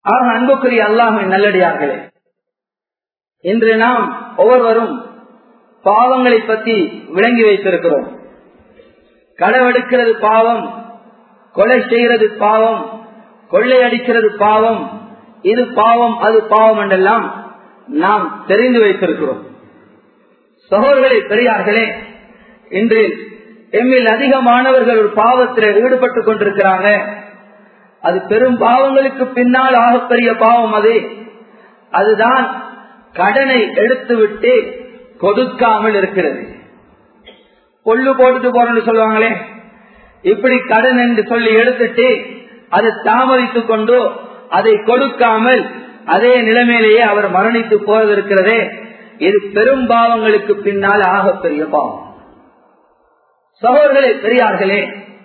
ஆக அன்புக்குரிய அல்லாஹின் நல்லடியார்களே இன்று நாம் ஒவ்வொருவரும் பாவங்களை பற்றி விளங்கி வைத்திருக்கிறோம் களவெடுக்கிறது பாவம் கொலை செய்கிறது பாவம் கொள்ளையடிக்கிறது பாவம் இது பாவம் அது பாவம் என்றெல்லாம் நாம் தெரிந்து வைத்திருக்கிறோம் சகோதரர்களே பெரியார்களே இன்று எம்மில் அதிகமானவர்கள் ஒரு பாவத்தில் ஈடுபட்டுக் கொண்டிருக்கிறாங்க அது பெரும் பாவங்களுக்கு பின்னால் ஆகப்பெரிய பாவம் அது அதுதான் கடனை எடுத்துவிட்டு கொடுக்காமல் இருக்கிறது பொல்லு போட்டுட்டு போறேன்னு சொல்லுவாங்களே இப்படி கடன் என்று சொல்லி எடுத்துட்டு அதை தாமதித்துக் கொண்டு அதை கொடுக்காமல் அதே நிலைமையிலேயே அவர் மரணித்து போறது இருக்கிறதே இது பெரும் பாவங்களுக்கு பின்னால் ஆகப்பெரிய பாவம் சகோதரர்களே பெரியார்களே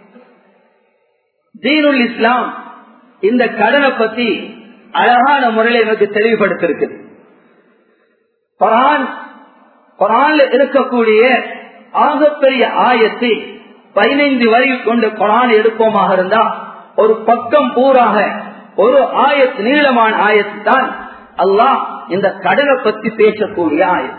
தீனுல் இஸ்லாம் இந்த கடனை பத்தி அழகான முறையில் எனக்கு தெளிவுபடுத்திருக்கு குரான் குரான்ல இருக்கக்கூடிய ஆகப்பெரிய ஆயத்தை பதினைந்து வரி கொண்டு குரான் எடுப்போமாக இருந்தா ஒரு பக்கம் பூராக ஒரு ஆயத்து நீளமான ஆயத்து தான் அல்லாஹ் இந்த கடலை பத்தி பேசக்கூடிய ஆயத்து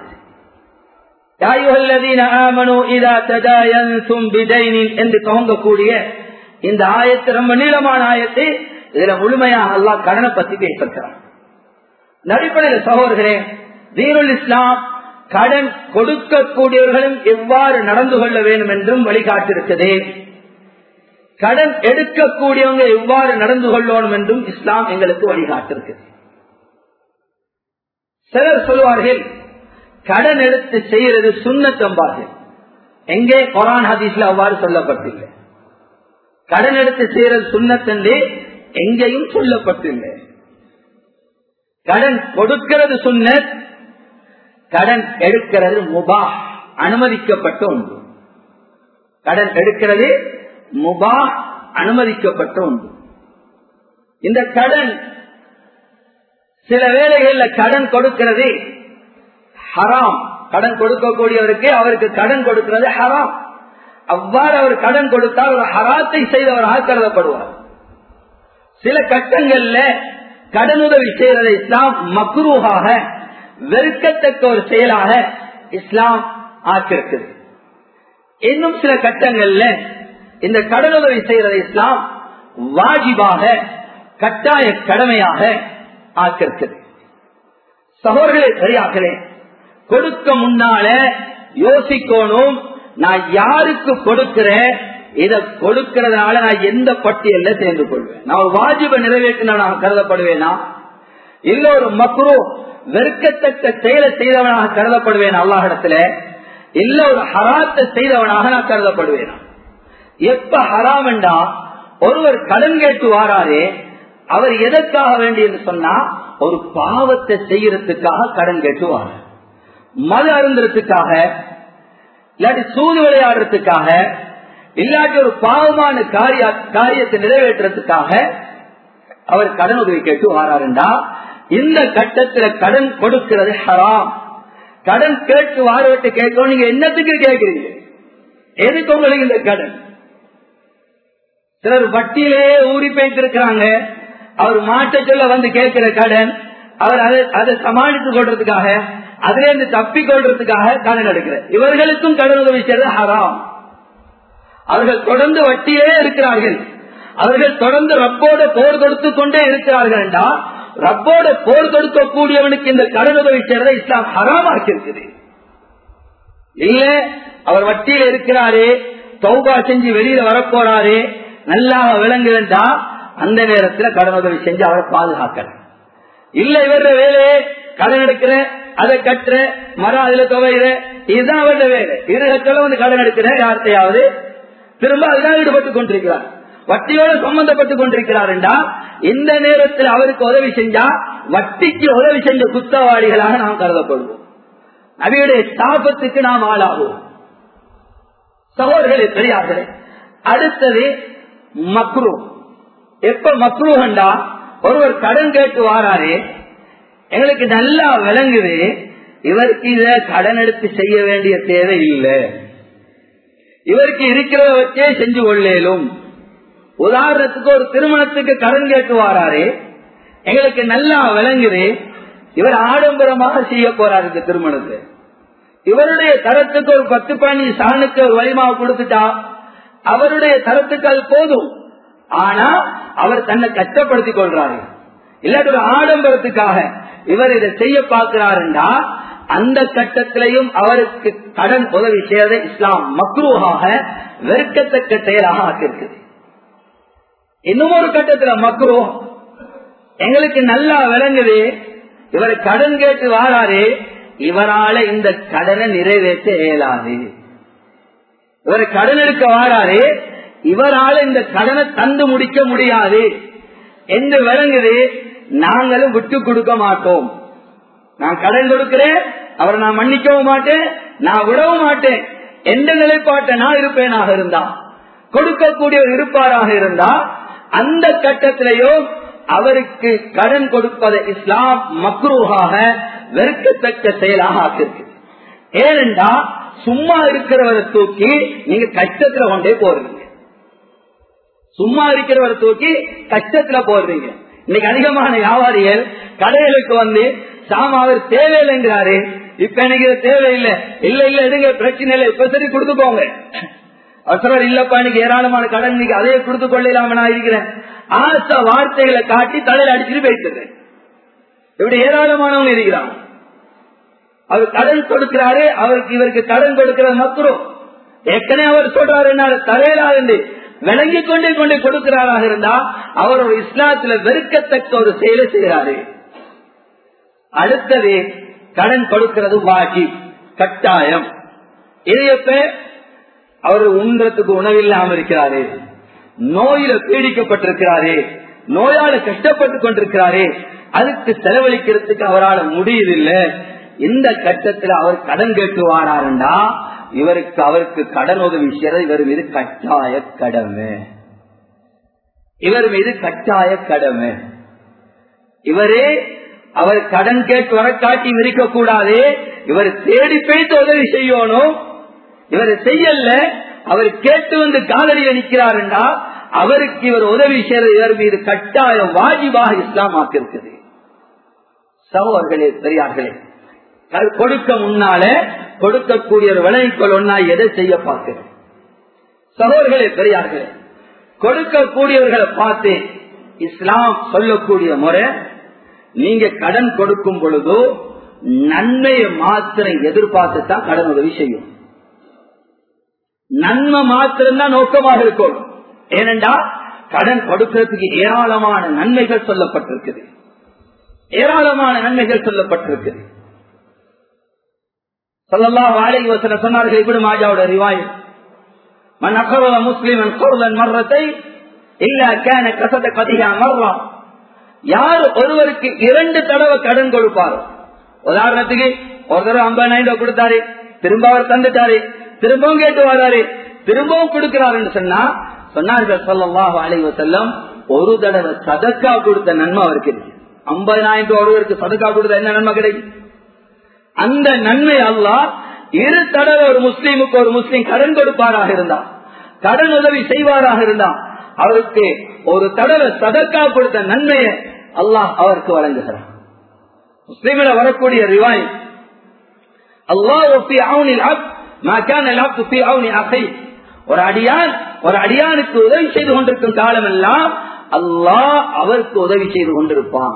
என்று துவங்கக்கூடிய இந்த ஆயத்து ரொம்ப நீளமான ஆயத்தை இதுல முழுமையாக அல்லாஹ் கடனை பத்தி பேசிருக்கிறான் நடிப்படையில் சகோதரர்களே தீனுல் இஸ்லாம் கடன் கொடுக்கக்கூடியவர்களும் எவ்வாறு நடந்து கொள்ள வேண்டும் என்றும் வழிகாட்டிருக்கிறது கடன் எடுக்கக்கூடியவங்க எவ்வாறு நடந்து கொள்ளணும் என்றும் இஸ்லாம் எங்களுக்கு வழிகாட்டிருக்கிறது சிலர் சொல்வார்கள் கடன் எடுத்து செய்யறது சுண்ணத்தம்பார்கள் எங்கே கொரான் ஹதீஸ்ல அவ்வாறு சொல்லப்பட்டில்லை கடன் எடுத்து செய்யறது சுண்ணத்தண்டே எங்கேயும் சொல்லப்பட்டில்லை கடன் கொடுக்கிறது சுண்ணத் கடன் எடுக்கிறது முபா அனுமதிக்கப்பட்ட ஒன்று கடன் எடுக்கிறது முபா அனுமதிக்கப்பட்ட ஒன்று இந்த கடன் சில வேலைகள்ல கடன் கொடுக்கிறது ஹராம் கடன் கொடுக்கக்கூடியவருக்கு அவருக்கு கடன் கொடுக்கிறது ஹராம் அவ்வாறு அவர் கடன் கொடுத்தால் ஒரு ஹராத்தை செய்தவராக கருதப்படுவார் சில கட்டங்கள்ல கடனுதவி செய்யறதை இஸ்லாம் மக்ரூகாக வெறுக்கத்தக்க ஒரு செயலாக இஸ்லாம் ஆக்கிருக்குது இன்னும் சில கட்டங்கள்ல இந்த கடனுதவி செய்யறதை இஸ்லாம் வாஜிபாக கட்டாய கடமையாக ஆக்கிருக்குது சகோதரர்களே சரியாக்களே கொடுக்க முன்னால யோசிக்கணும் நான் யாருக்கு கொடுக்கிறேன் இதை கொடுக்கறதுனால நான் எந்த பட்டியல்ல சேர்ந்து கொள்வேன் நான் ஒரு வாஜிப நிறைவேற்றின நான் கருதப்படுவேனா இல்ல ஒரு மக்ரூ வெறுக்கத்தக்க செயலை செய்தவனாக கருதப்படுவேன் அல்லாஹிடத்துல இல்ல ஒரு ஹராத்தை செய்தவனாக நான் கருதப்படுவேன் எப்ப ஹராம் என்றா ஒருவர் கடன் கேட்டு வாராரே அவர் எதற்காக வேண்டியது சொன்னா ஒரு பாவத்தை செய்யறதுக்காக கடன் கேட்டு வார மது அருந்துறதுக்காக இல்லாட்டி சூது விளையாடுறதுக்காக இல்லாட்டி ஒரு பாவமான காரிய காரியத்தை நிறைவேற்றுறதுக்காக அவர் கடன் உதவி கேட்டு வாராருண்டா இந்த கட்டத்துல கடன் கொடுக்கிறது ஹராம் கடன் கேட்டு வாரவிட்டு கேட்கணும் நீங்க என்னத்துக்கு கேட்கிறீங்க எதுக்கு உங்களுக்கு இந்த கடன் சிலர் வட்டியிலே ஊறி போயிட்டு அவர் மாட்ட சொல்ல வந்து கேட்கிற கடன் அவர் அதை அதை சமாளித்துக் கொள்றதுக்காக அதுல இருந்து தப்பி கொள்றதுக்காக கடன் எடுக்கிறார் இவர்களுக்கும் கடன் உதவி செய்வது ஹராம் அவர்கள் தொடர்ந்து வட்டியிலே இருக்கிறார்கள் அவர்கள் தொடர்ந்து ரப்போட போர் கொடுத்து கொண்டே இருக்கிறார்கள் என்றால் ரப்போட போர் கொடுக்கக்கூடியவனுக்கு இந்த கடன் உதவி செய்யறதை இஸ்லாம் ஹராமாக்கி இருக்குது இல்ல அவர் வட்டியில இருக்கிறாரே தௌபா செஞ்சு வெளியில வரப்போறாரு நல்லா விளங்குறா அந்த நேரத்துல கடன் உதவி செஞ்சு அவரை பாதுகாக்கணும் இல்ல இவர வேலையே கடன் எடுக்கிற அதை கட்டுற மரம் அதுல துவைகிற இதுதான் அவருடைய வேலை இருகத்துல வந்து கடன் எடுக்கிற யார்த்தையாவது திரும்ப அதுதான் ஈடுபட்டு கொண்டிருக்கிறார் வட்டியோட சம்பந்தப்பட்டு கொண்டிருக்கிறார் என்றா இந்த நேரத்தில் அவருக்கு உதவி செஞ்சா வட்டிக்கு உதவி செஞ்ச குத்தவாளிகளாக நாம் கருதப்படுவோம் அவையுடைய சாபத்துக்கு நாம் ஆளாகுவோம் சகோதரர்களே பெரியார்களே அடுத்தது மக்ரூ எப்ப மக்ரூ கண்டா ஒருவர் கடன் கேட்டு வாராரு எங்களுக்கு நல்லா விளங்குது இவருக்கு இத கடன் எடுத்து செய்ய வேண்டிய தேவை இல்லை இவருக்கு இருக்கிறத வச்சே செஞ்சு கொள்ளேலும் உதாரணத்துக்கு ஒரு திருமணத்துக்கு கடன் கேட்டு வாராரு எங்களுக்கு நல்லா விளங்குது இவர் ஆடம்பரமாக செய்ய போறார் இந்த திருமணத்தை இவருடைய தரத்துக்கு ஒரு பத்து பதினஞ்சு சாணுக்கு ஒரு வலிமாவை கொடுத்துட்டா அவருடைய தரத்துக்கு அது போதும் ஆனா அவர் தன்னை கஷ்டப்படுத்திக் கொள்றாரு இல்லாட்டி ஒரு ஆடம்பரத்துக்காக இவர் இதை செய்ய பார்க்கிறாருண்டா அந்த கட்டத்திலையும் அவருக்கு கடன் உதவி செய்யறது இஸ்லாம் மக்ரூஹாக வெறுக்கத்தக்க செயலாக ஆக்கியிருக்குது இன்னும் ஒரு கட்டத்துல மக்ரூ எங்களுக்கு நல்லா விளங்குது இவர் கடன் கேட்டு வாராரு இவரால இந்த கடனை நிறைவேற்ற இயலாது இவர் கடன் எடுக்க வாராரு இவரால இந்த கடனை தந்து முடிக்க முடியாது என்று விளங்குது நாங்களும் விட்டு கொடுக்க மாட்டோம் நான் கடன் கொடுக்கிறேன் அவரை நான் மன்னிக்கவும் மாட்டேன் நான் விடவும் மாட்டேன் எந்த நிலைப்பாட்டை நான் இருப்பேனாக இருந்தா கொடுக்கக்கூடிய இருப்பாராக இருந்தா அந்த கட்டத்திலேயோ அவருக்கு கடன் கொடுப்பதை இஸ்லாம் மக்ரூகாக வெறுக்கத்தக்க செயலாக ஆக்கிருக்கு ஏனென்றா சும்மா இருக்கிறவரை தூக்கி நீங்க கஷ்டத்துல கொண்டே போறீங்க சும்மா இருக்கிறவரை தூக்கி கஷ்டத்துல போடுறீங்க இன்னைக்கு அதிகமான வியாபாரிகள் கடைகளுக்கு வந்து சாம அவர் தேவையில்லைங்கிறாரு இப்ப எனக்கு இது தேவையில்லை இல்ல இல்ல எடுங்க பிரச்சனை இல்லை இப்ப சரி கொடுத்துக்கோங்க அவசரம் இல்லப்பா எனக்கு ஏராளமான கடன் இன்னைக்கு அதையே கொடுத்து கொள்ளலாம நான் இருக்கிறேன் ஆசை வார்த்தைகளை காட்டி தலையில அடிச்சுட்டு போயிட்டு இப்படி ஏராளமானவங்க இருக்கிறாங்க அவர் கடன் கொடுக்கிறாரு அவருக்கு இவருக்கு கடன் கொடுக்கிறது மக்களும் ஏற்கனவே அவர் சொல்றாரு என்ன தலையிலாது விளங்கி கொண்டே கொண்டே கொடுக்கிறாராக இருந்தா அவர் ஒரு இஸ்லாத்துல வெறுக்கத்தக்க ஒரு செயலை செய்கிறாரு அடுத்தது கடன் கொடுக்கிறது வாஜி கட்டாயம் இதையப்ப அவர் உண்றதுக்கு உணவில்லாம இருக்கிறாரு நோயில பீடிக்கப்பட்டிருக்கிறாரு நோயால கஷ்டப்பட்டு கொண்டிருக்கிறாரு அதுக்கு செலவழிக்கிறதுக்கு அவரால் முடியதில்லை இந்த கட்டத்தில் அவர் கடன் கேட்டு வாராருண்டா இவருக்கு அவருக்கு கடன் உதவி செய்யறது இவர் மீது கட்டாய கடமை இவர் மீது கட்டாய கடமை இவரே அவர் கடன் கேட்டு வர காட்டி விரிக்க கூடாது இவர் தேடி போய்த்து உதவி செய்யணும் இவர் செய்யல அவர் கேட்டு வந்து காலடியில் நிற்கிறாருண்டா அவருக்கு இவர் உதவி செய்யறது இவர் மீது கட்டாயம் வாஜிபாக இஸ்லாம் ஆக்கிருக்குது சகோதர்களே பெரியார்களே கொடுக்க முன்னால கொடுக்கக்கூடிய ஒரு விளைவிக்கொள் ஒன்னா எதை செய்ய பார்க்கிறேன் சகோதர்களே பெரியார்களே கொடுக்கக்கூடியவர்களை பார்த்து இஸ்லாம் சொல்லக்கூடிய முறை நீங்க கடன் கொடுக்கும் பொழுதோ நன்மையை மாத்திரம் எதிர்பார்த்து தான் கடன் உதவி செய்யும் நன்மை மாத்திரம் தான் நோக்கமாக இருக்கும் ஏனென்றா கடன் கொடுக்கிறதுக்கு ஏராளமான நன்மைகள் சொல்லப்பட்டிருக்குது ஏராளமான நன்மைகள் சொல்லப்பட்டிருக்குது சொல்லலாம் வாழை வசன சொன்னார்கள் இப்படி மாஜாவோட ரிவாய் மன் அகர்வ முஸ்லிமன் குரலன் மர்றத்தை இல்ல கேன கசத கதிகா மர்றான் யார் ஒருவருக்கு இரண்டு தடவை கடன் கொடுப்பாரோ உதாரணத்துக்கு ஒரு தடவை ஐம்பதாயிரம் ரூபாய் கொடுத்தாரு திரும்ப அவர் தந்துட்டாரு திரும்பவும் கேட்டு வராரு திரும்பவும் கொடுக்கிறாருன்னு சொன்னா சொன்னார்கள் சொல்லலாம் அலைவ செல்லம் ஒரு தடவை சதக்கா கொடுத்த நன்மை அவருக்கு இருக்கு ஐம்பதாயிரம் ரூபாய் ஒருவருக்கு சதக்கா கொடுத்த என்ன நன்மை கிடைக்கும் அந்த நன்மை அல்லா இரு தடவை ஒரு முஸ்லீமுக்கு ஒரு முஸ்லீம் கடன் கொடுப்பாராக இருந்தா கடன் உதவி செய்வாராக இருந்தா அவருக்கு ஒரு தடவை சதக்கா கொடுத்த நன்மையை அல்லாஹ் அவருக்கு வழங்குகிறார் முஸ்லீமில வரக்கூடிய ரிவாய் அல்லாஹ் ஒரு அடியான் ஒரு அடியானுக்கு உதவி செய்து கொண்டிருக்கும் காலம் எல்லாம் அல்லாஹ் அவருக்கு உதவி செய்து கொண்டிருப்பான்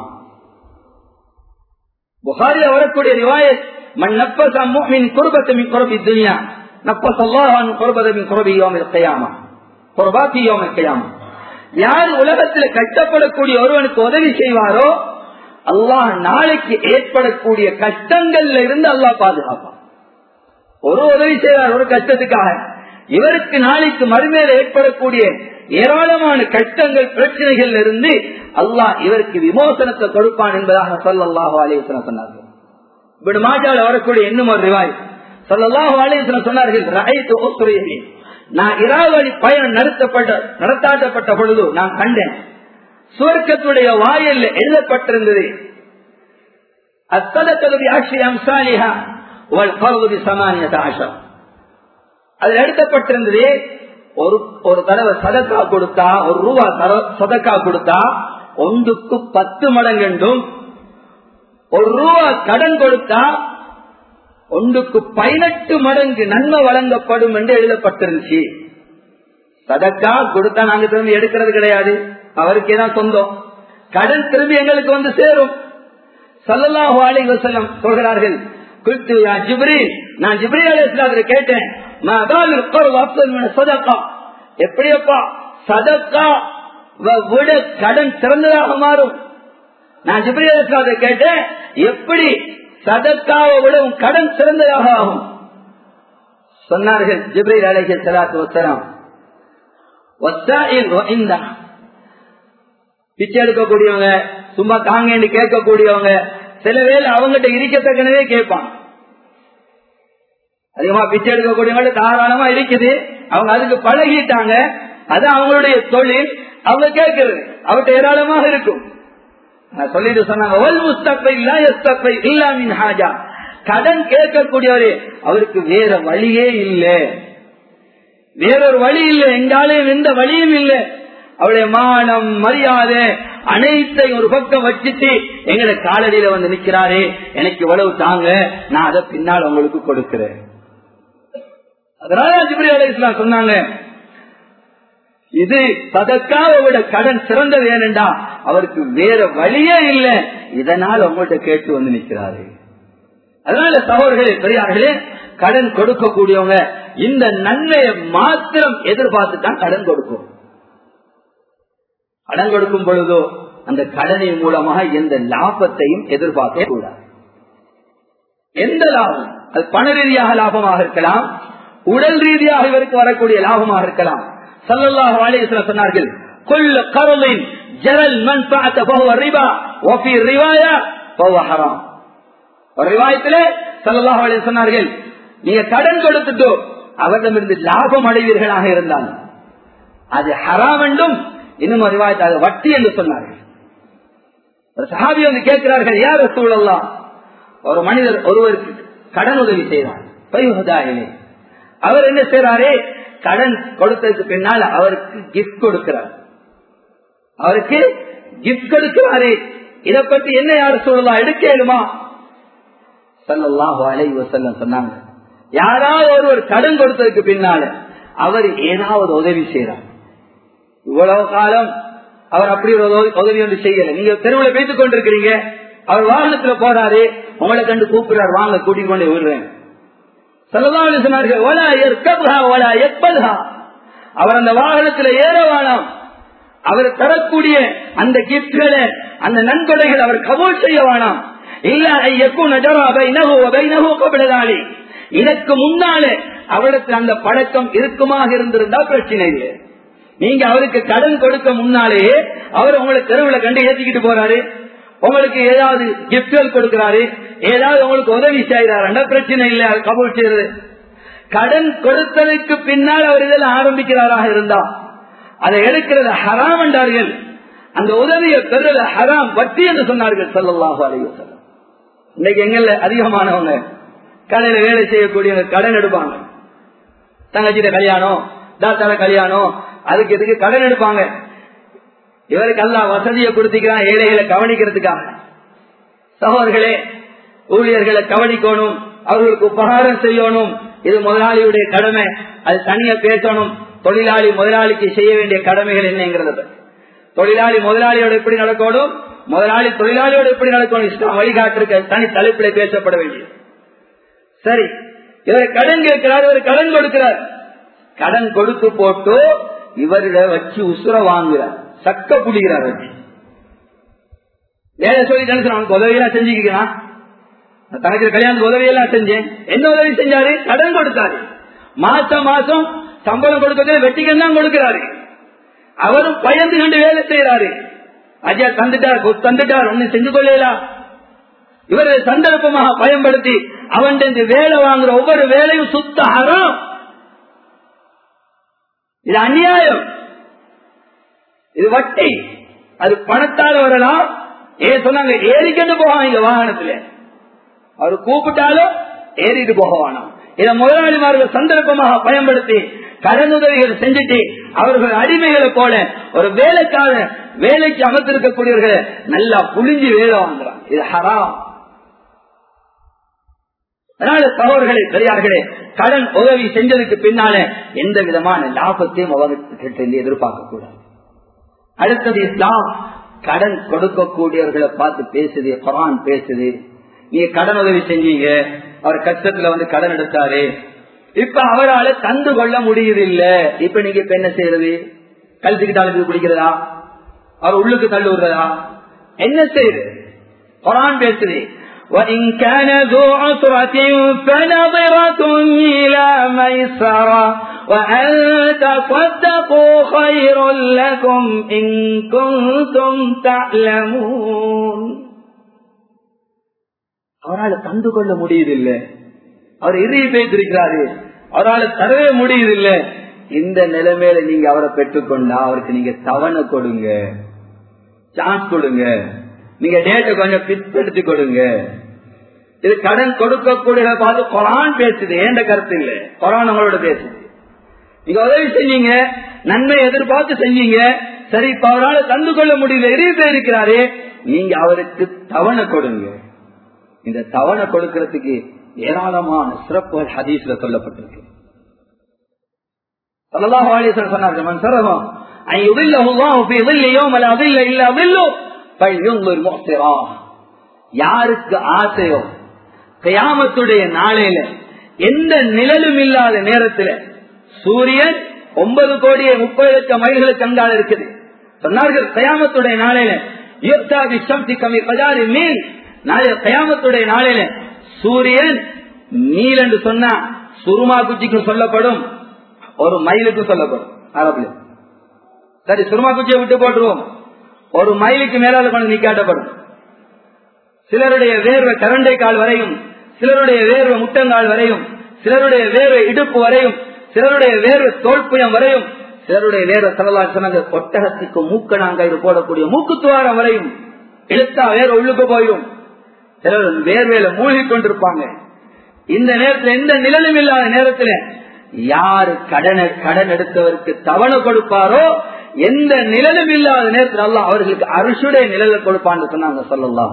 புகாரில வரக்கூடிய ரிவாயத் மன் நப்பச முஃமின் குர்பத மின் குர்பி துன்யா நப்பச அல்லாஹ் அன் குர்பத மின் குர்பி யௌமில் கியாமா குர்பாத்தி யௌமில் கியாமா யார் உலகத்தில் கஷ்டப்படக்கூடிய ஒருவனுக்கு உதவி செய்வாரோ அல்லாஹ் நாளைக்கு ஏற்படக்கூடிய கஷ்டங்கள்ல இருந்து அல்லாஹ் பாதுகாப்பான் ஒரு உதவி செய்வார் ஒரு கஷ்டத்துக்காக இவருக்கு நாளைக்கு மறுமையில ஏற்படக்கூடிய ஏராளமான கஷ்டங்கள் பிரச்சனைகள் இருந்து அல்லாஹ் இவருக்கு விமோசனத்தை கொடுப்பான் என்பதாக சொல்லல்லாஹு அலேசனம் சொன்னார்கள் இப்படி மாஜால வரக்கூடிய இன்னும் ஒரு ரிவாய் சொல்லல்லாஹு அலேசனம் சொன்னார்கள் ரஹைத்து ஓசுரையே நான் இராவளி பயணம் நடத்தப்பட்ட நடத்தாட்டப்பட்ட பொழுது நான் கண்டேன் சுவர்க்கத்துடைய வாயில் எழுதப்பட்டிருந்தது அத்ததத்தகுதி ஆட்சி அம்சாலிஹா பகுதி சமானியத ஆஷம் அதில் எழுதப்பட்டிருந்தது ஒரு ஒரு தடவை சதக்கா கொடுத்தா ஒரு ரூபா சதக்கா கொடுத்தா ஒன்றுக்கு பத்து மடங்கென்றும் ஒரு ரூபா கடன் கொடுத்தா ஒன்றுக்கு பதினெட்டு மடங்கு நன்மை வழங்கப்படும் என்று எழுதப்பட்டிருந்துச்சு சதக்கா கொடுத்தா நாங்க திரும்பி எடுக்கிறது கிடையாது அவருக்கே தான் சொந்தம் கடன் திரும்பி எங்களுக்கு வந்து சேரும் சல்லல்லாஹு அலைஹி வஸல்லம் சொல்கிறார்கள் குல்து யா ஜிப்ரீல் நான் ஜிப்ரீல் அலைஹிஸ்ஸலாத்தை கேட்டேன் மா பாலுல் கர்வ அஃதல் மின சதகா எப்படியப்பா சதக்கா விட கடன் சிறந்ததாக மாறும் நான் ஜிப்ரீல் அலைஹிஸ்ஸலாத்தை கேட்டேன் எப்படி சதக்காவை விடவும் கடன் சிறந்ததாக ஆகும் சொன்னார்கள் ஜிப்ரீல் அலைஹி ஸலாத்து வஸலாம் வஸ்ஸாயில் வஇந்தா பிச்சை எடுக்கக்கூடியவங்க சும்மா காங்கன்னு கேட்கக்கூடியவங்க சில வேலை அவங்ககிட்ட இருக்கத்தக்கனவே கேட்பான் அதிகமா பிச்சை எடுக்கக்கூடியவங்க தாராளமா இருக்குது அவங்க அதுக்கு பழகிட்டாங்க அது அவங்களுடைய தொழில் அவங்க கேட்கறது அவர்கிட்ட ஏராளமாக இருக்கும் சொல்லிட்டு சொன்னாங்க ஒல் முஸ்தப்பை இல்ல எஸ்தப்பை இல்லாமின் ஹாஜா கடன் கேட்கக்கூடியவரே அவருக்கு வேற வழியே இல்லை வேறொரு வழி இல்லை எங்காலையும் எந்த வழியும் இல்லை அவளுடைய மானம் மரியாதை அனைத்தையும் ஒரு பக்கம் வச்சுட்டு எங்களை காலடியில வந்து நிக்கிறாரே எனக்கு இவ்வளவு தாங்க நான் அதை பின்னால் உங்களுக்கு கொடுக்கிறேன் அதனால ஜிப்ரி அலி இஸ்லாம் சொன்னாங்க இது சதக்காவை விட கடன் சிறந்தது ஏனென்றா அவருக்கு வேற வழியே இல்லை இதனால் உங்கள்கிட்ட கேட்டு வந்து நிற்கிறாரு அதனால சகோதரர்களே பெரியார்களே கடன் கொடுக்கக்கூடியவங்க இந்த நன்மையை மாத்திரம் எதிர்பார்த்து தான் கடன் கொடுக்கும் கடன் கொடுக்கும் பொழுதோ அந்த கடனின் மூலமாக எந்த லாபத்தையும் எதிர்பார்க்க கூடாது எந்த லாபம் அது பண ரீதியாக லாபமாக இருக்கலாம் உடல் ரீதியாக இவருக்கு வரக்கூடிய லாபமாக இருக்கலாம் சல்லல்லாஹு அலைஹி சொன்னார்கள் கொல்ல கருளின் ஜரல் மண் பார்த்த பகுவ ரிபா ஒஃபி ரிவாயா பகுவ ஹராம் ஒரு ரிவாயத்திலே சல்லல்லாஹு அலைஹி சொன்னார்கள் நீங்க கடன் கொடுத்துட்டோ அவரிடமிருந்து லாபம் அடைவீர்களாக இருந்தால் அது ஹராம் என்றும் இன்னும் ஒரு ரிவாயத்தை அது வட்டி என்று சொன்னார்கள் ஒரு சஹாபி வந்து கேட்கிறார்கள் யார் சூழல்லாம் ஒரு மனிதர் ஒருவருக்கு கடன் உதவி செய்வார் பைவதாயினே அவர் என்ன செய்யறாரே கடன் கொடுத்ததுக்கு பின்னால் அவருக்கு கிஃப்ட் கொடுக்கிறார் அவருக்கு கிஃப்ட் கொடுக்கிறாரே இதை பற்றி என்ன யார் சொல்லலாம் எடுக்கலுமா சல்லாஹு அலை வசல்லம் சொன்னாங்க யாராவது ஒருவர் கடன் கொடுத்ததுக்கு பின்னால அவர் ஏதாவது உதவி செய்யறார் இவ்வளவு காலம் அவர் அப்படி ஒரு உதவி ஒன்று செய்யல நீங்க தெருவில் பேசிக் கொண்டிருக்கிறீங்க அவர் வாகனத்துல போறாரு உங்களை கண்டு கூப்பிடுறாரு வாங்க கூட்டிக் கொண்டு விடுறேன் சொல்லலாம் சொன்னார்கள் அவர் அந்த வாகனத்துல ஏற வேணாம் அவர் தரக்கூடிய அந்த கிப்ட்களை அந்த நன்கொடைகள் அவர் கபூல் செய்ய வேணாம் இல்ல இதற்கு முன்னாலே அவளுக்கு அந்த பழக்கம் இருக்குமாக இருந்திருந்தா பிரச்சனை இல்லை நீங்க அவருக்கு கடன் கொடுக்க முன்னாலேயே அவர் உங்களை தெருவில் கண்டு ஏற்றிக்கிட்டு போறாரு உங்களுக்கு ஏதாவது கிப்ட்கள் கொடுக்கிறாரு ஏதாவது உங்களுக்கு உதவி செய்யறாரு பிரச்சனை இல்லை அது கபூல் செய்யறது கடன் கொடுத்ததுக்கு பின்னால் அவர் இதெல்லாம் ஆரம்பிக்கிறாராக இருந்தா அதை எடுக்கிறது ஹராம் என்றார்கள் அந்த உதவியை பெறுறது ஹராம் வட்டி என்று சொன்னார்கள் சொல்லலாக அலைவசம் இன்னைக்கு எங்கல்ல அதிகமானவங்க கடையில வேலை செய்யக்கூடியவங்க கடன் எடுப்பாங்க தங்கச்சிட்ட கல்யாணம் தாத்தால கல்யாணம் அதுக்கு எதுக்கு கடன் எடுப்பாங்க இவருக்கு அல்ல வசதியை கொடுத்துக்கிறான் ஏழைகளை கவனிக்கிறதுக்காக சகோதர்களே ஊழியர்களை கவனிக்கணும் அவர்களுக்கு உபகாரம் செய்யணும் இது முதலாளியுடைய கடமை அது தனியா பேசணும் தொழிலாளி முதலாளிக்கு செய்ய வேண்டிய கடமைகள் என்னங்கிறத தொழிலாளி முதலாளியோட எப்படி நடக்கணும் முதலாளி தொழிலாளியோட எப்படி நடக்கணும் இஷ்டம் வழிகாட்டிருக்க தனி தலைப்பில பேசப்பட வேண்டியது சரி இவர் கடன் கேட்கிறார் இவர் கடன் கொடுக்கிறார் கடன் கொடுத்து போட்டு இவரிட வச்சு உசுர வாங்குறார் சக்க புடிக்கிறார் வச்சு வேலை சொல்லி அவனுக்கு உதவியெல்லாம் செஞ்சுக்கிறான் தனக்கு கல்யாணத்துக்கு உதவியெல்லாம் செஞ்சேன் என்ன உதவி செஞ்சாரு கடன் கொடுத்தாரு மாசம் மாசம் சம்பளம் கொடுக்கறது வெட்டிக்கன் தான் கொடுக்கிறாரு அவரும் பயந்து கண்டு வேலை செய்யறாரு ஐயா தந்துட்டார் தந்துட்டார் ஒண்ணு செஞ்சு கொள்ளலாம் இவரை சந்தர்ப்பமாக பயன்படுத்தி அவன் வேலை வாங்குற ஒவ்வொரு வேலையும் சுத்த அறம் இது அநியாயம் இது வட்டி அது பணத்தால் வரலாம் ஏ சொன்னாங்க ஏறிக்கிட்டு போவாங்க வாகனத்துல அவர் கூப்பிட்டாலும் ஏறிட்டு போக வேணாம் இதை முதலாளிமார்கள் சந்தர்ப்பமாக பயன்படுத்தி கடனுதவிகள் செஞ்சுட்டு அவர்கள் அடிமைகளை போல ஒரு வேலைக்கார வேலைக்கு அமர்த்திருக்கக்கூடியவர்களை நல்லா புளிஞ்சு வேலை வாங்குறாங்க இது ஹராம் அதனால சகோதரர்களே பெரியார்களே கடன் உதவி செஞ்சதுக்கு பின்னால எந்த விதமான லாபத்தையும் அவர்கிட்ட இருந்து எதிர்பார்க்க கூடாது அடுத்தது இஸ்லாம் கடன் கொடுக்கக்கூடியவர்களை பார்த்து பேசுது குரான் பேசுது நீங்க கடன் உதவி செஞ்சீங்க அவர் கஷ்டத்துல வந்து கடன் எடுத்தாரு இப்ப அவரால் தந்து கொள்ள முடியுது இல்ல இப்ப நீங்க இப்ப என்ன செய்யறது கழுத்துக்கிட்டாலும் குடிக்கிறதா அவர் உள்ளுக்கு தள்ளு விடுறதா என்ன செய்யுது குரான் பேசுது وإن كان ذو عسرة فنظرة إلى ميسرة وأن تصدقوا خير لكم إن كنتم تعلمون அவரால் தந்து கொள்ள முடியுதில்லை அவர் இறுதி பேசிருக்கிறாரு அவரால் தரவே முடியுதில்லை இந்த நிலைமையில நீங்க அவரை பெற்றுக்கொண்டா அவருக்கு நீங்க தவணை கொடுங்க சான்ஸ் கொடுங்க நீங்க டேட்டை கொஞ்சம் பிற்படுத்தி கொடுங்க இது கடன் கொடுக்கக்கூடிய பார்த்து கொரான் பேசுது ஏண்ட கருத்து இல்ல கொரான் உங்களோட பேசுது நீங்க உதவி செஞ்சீங்க நன்மை எதிர்பார்த்து செஞ்சீங்க சரி இப்ப அவரால் தந்து கொள்ள முடியல இறுதி இருக்கிறாரு நீங்க அவருக்கு தவணை கொடுங்க இந்த தவணை கொடுக்கறதுக்கு ஏராளமான சிறப்புகள் ஹதீஸ்ல சொல்லப்பட்டிருக்கு சல்லல்லாஹு அலைஹி வஸல்லம் சொன்னார்கள் மன் சரஹு அன் யுதில்லஹு அல்லாஹு ஃபீ ظில்லி யௌம லா ظில்ல இல்லா ظில்லு ஃபல்யுன்ظிர் முஹ்சிரா யாருக்கு ஆசையோ கயாமத்துடைய நாளையில எந்த நிழலும் இல்லாத நேரத்துல சூரியன் ஒன்பது கோடியே முப்பது லட்சம் மைல்களுக்கு அங்கால இருக்குது சொன்னார்கள் கயாமத்துடைய நாளையில யுக்தாபி சம்தி கமி பஜாரி மீன் நாளைய கயாமத்துடைய நாளையில சூரியன் நீல் என்று சொன்னா சுருமா குச்சிக்கு சொல்லப்படும் ஒரு மைலுக்கு சொல்லப்படும் அரபுல சரி சுருமா குச்சியை விட்டு போட்டுருவோம் ஒரு மைலுக்கு மேலால கொண்டு நீக்காட்டப்படும் சிலருடைய வேர்வை கரண்டை கால் வரையும் சிலருடைய வேர்வை முட்டங்கால் வரையும் சிலருடைய வேர்வை இடுப்பு வரையும் சிலருடைய வேர்வை தோல்புயம் வரையும் சிலருடைய வேர்வை சலலா சொன்னாங்க ஒட்டகத்துக்கு மூக்க நாங்க போடக்கூடிய மூக்குத்துவாரம் வரையும் இழுத்தா வேற உள்ளுக்கு போயிடும் சிலர் வேர்வையில மூழ்கி கொண்டிருப்பாங்க இந்த நேரத்தில் எந்த நிழலும் இல்லாத நேரத்துல யாரு கடனை கடன் எடுத்தவருக்கு தவணை கொடுப்பாரோ எந்த நிழலும் இல்லாத நேரத்தில் அல்ல அவர்களுக்கு அரிசுடைய நிழலை கொடுப்பான்னு சொன்னாங்க சொல்லல்லா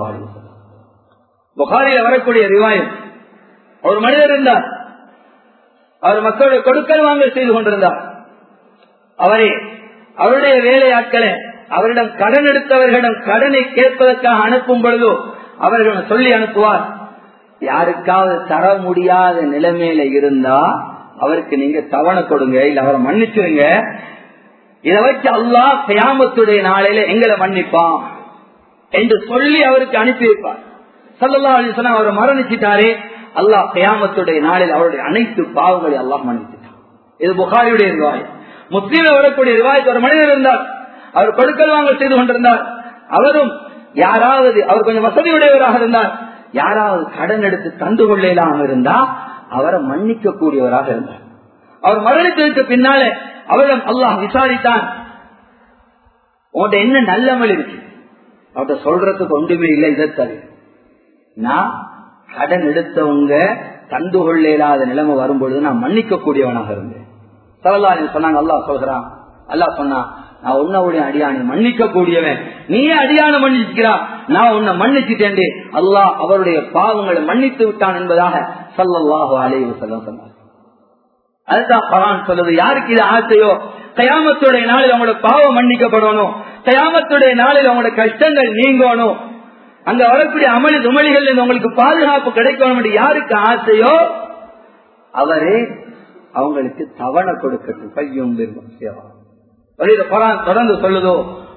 புகாரில வரக்கூடிய ரிவாயம் ஒரு மனிதர் இருந்தார் அவர் மக்களுடைய கொடுக்கல் வாங்கல் செய்து கொண்டிருந்தார் அவரே அவருடைய வேலையாட்களை அவரிடம் கடன் எடுத்தவர்களிடம் கடனை கேட்பதற்காக அனுப்பும் பொழுதோ அவர்களிடம் சொல்லி அனுப்புவார் யாருக்காவது தர முடியாத நிலைமையில இருந்தா அவருக்கு நீங்க தவணை கொடுங்க இல்ல அவரை மன்னிச்சிருங்க இதை வச்சு அல்லா கயாமத்துடைய நாளையில எங்களை மன்னிப்பான் என்று சொல்லி அவருக்கு அனுப்பி வைப்பார் சல்லா அலி சொன்ன அவரை மரணிச்சிட்டாரே அல்லாஹ் கயாமத்துடைய நாளில் அவருடைய அனைத்து பாவங்களை அல்லாஹ் மன்னிச்சிட்டான் இது புகாரியுடைய ரிவாய் முஸ்லீம்ல வரக்கூடிய ரிவாயத்து ஒரு மனிதர் இருந்தார் அவர் கொடுக்கல் வாங்கல் செய்து கொண்டிருந்தார் அவரும் யாராவது அவர் கொஞ்சம் வசதியுடையவராக இருந்தார் யாராவது கடன் எடுத்து தந்து கொள்ளலாம இருந்தா அவரை மன்னிக்க கூடியவராக இருந்தார் அவர் மரணித்ததுக்கு பின்னாலே அவரிடம் அல்லாஹ் விசாரித்தான் உன்கிட்ட என்ன நல்லமல் இருக்கு அவர்கிட்ட சொல்றதுக்கு ஒன்றுமே இல்லை இதை தவிர நான் கடன் எடுத்தவங்க தந்து கொள்ள இல்லாத நிலைமை வரும்பொழுது நான் மன்னிக்க கூடியவனாக இருந்தேன் சரலாரி சொன்னாங்க அல்லாஹ் சொல்கிறான் அல்லாஹ் சொன்னா நான் உன்னவுடைய அடியானை மன்னிக்க கூடியவன் நீ அடியான மன்னிக்கிறா நான் உன்னை மன்னிச்சுட்டேன் அல்லாஹ் அவருடைய பாவங்களை மன்னித்து விட்டான் என்பதாக சல்லல்லாஹு அலைவு சொல்ல சொன்னார் அதுதான் பரான் சொல்லுது யாருக்கு இது ஆசையோ கயாமத்துடைய நாளில் அவங்களோட பாவம் மன்னிக்கப்படணும் கயாமத்துடைய நாளில் அவங்களோட கஷ்டங்கள் நீங்கணும் அங்க வரக்கூடிய அமளி துமளிகள் உங்களுக்கு பாதுகாப்பு கிடைக்கணும் யாருக்கு ஆசையோ அவரே அவங்களுக்கு தவணை கொடுக்கட்டும் கையும் சேவா தொடர்ந்து சொல்லுதோ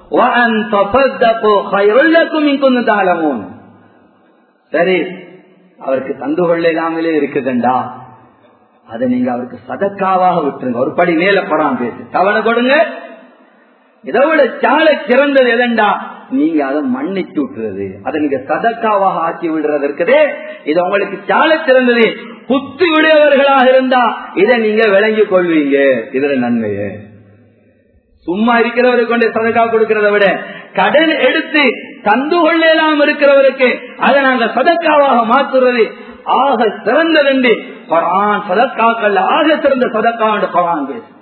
சரி அவருக்கு தந்து கொள்ள இல்லாமலே இருக்குதுண்டா அதை நீங்க அவருக்கு சதக்காவாக விட்டுருங்க ஒரு படி மேல படாம பேசு தவணை கொடுங்க இதை விட சாலை சிறந்தது எதண்டா நீங்க அதை மன்னிச்சு விட்டுறது அதை நீங்க சதக்காவாக ஆக்கி விடுறது இருக்குதே இது உங்களுக்கு சாலை சிறந்தது குத்து விடுவர்களாக இருந்தா இதை நீங்க விளங்கி கொள்வீங்க இதுல நன்மையே சும்மா இருக்கிறவருக்கு கொண்டு சதக்கா கொடுக்கிறத விட கடன் எடுத்து தந்து கொள்ளலாம் இருக்கிறவருக்கு அதை நாங்க சதக்காவாக மாற்றுறது ஆக சிறந்தது என்று குரான் சதக்காக்கள் ஆக சிறந்த சதக்கா என்று குரான் பேசு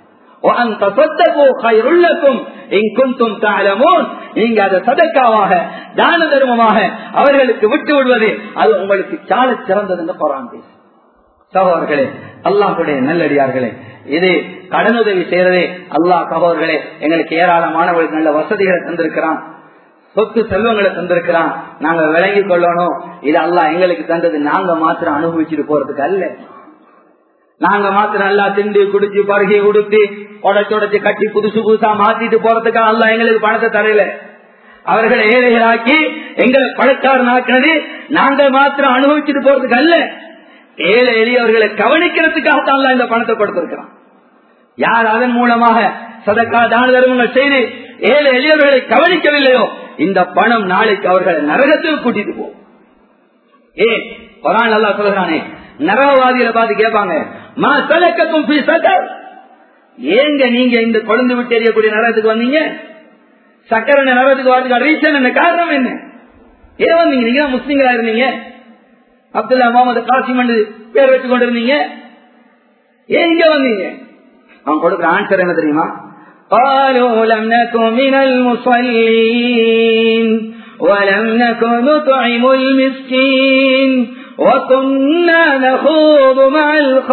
وأن تصدقوا خير لكم إن كنتم تعلمون நீங்க அதை சதக்காவாக தான தர்மமாக அவர்களுக்கு விட்டு விடுவது அது உங்களுக்கு சால சிறந்தது என்று குரான் பேசு சகோதரர்களே அல்லாஹுடைய நல்லடியார்களே இது கடனுதவி செய்யறதே அல்லாஹ் சகோதரர்களே எங்களுக்கு ஏராளமானவர்களுக்கு நல்ல வசதிகளை தந்திருக்கிறான் சொத்து செல்வங்களை தந்திருக்கிறான் நாங்க விளங்கி கொள்ளணும் இது அல்லாஹ் எங்களுக்கு தந்தது நாங்க மாத்திரம் அனுபவிச்சுட்டு போறதுக்கு அல்ல நாங்க மாத்திரம் நல்லா திண்டு குடிச்சு பருகி உடுத்தி உடச்சுடச்சு கட்டி புதுசு புதுசா மாத்திட்டு போறதுக்கு அல்ல எங்களுக்கு பணத்தை தரையில அவர்களை ஏழைகளாக்கி எங்களை பணக்காரனாக்கினது நாங்க மாத்திரம் அனுபவிச்சுட்டு போறதுக்கு அல்ல ஏழை எளியவர்களை கவனிக்கிறதுக்காகத்தான் அல்ல இந்த பணத்தை கொடுத்திருக்கிறான் யார் அதன் மூலமாக சதக்கா தான தர்மங்கள் செய்து ஏழை எளியவர்களை கவனிக்கவில்லையோ இந்த பணம் நாளைக்கு அவர்களை நரகத்தில் கூட்டிட்டு போகும் ஏன் குரான் நல்லா சொல்றானே நரகவாதிகளை பார்த்து கேட்பாங்க மா சலக்கத்தும் ஏங்க நீங்க இந்த கொழுந்து விட்டு எறியக்கூடிய நரகத்துக்கு வந்தீங்க சக்கரை நரகத்துக்கு வரதுக்கு ரீசன் என்ன காரணம் என்ன ஏன் வந்தீங்க நீங்க முஸ்லீம்களா இருந்தீங்க அப்துல்லா முகமது காசிம் பேர் வச்சு கொண்டு இருந்தீங்க ஏன் இங்க வந்தீங்க அவன் கொடுக்குற ஆன்சர் என்ன தெரியுமா قالوا لم نكن من المصلين ولم نكن نطعم المسكين وكنا نخوض مع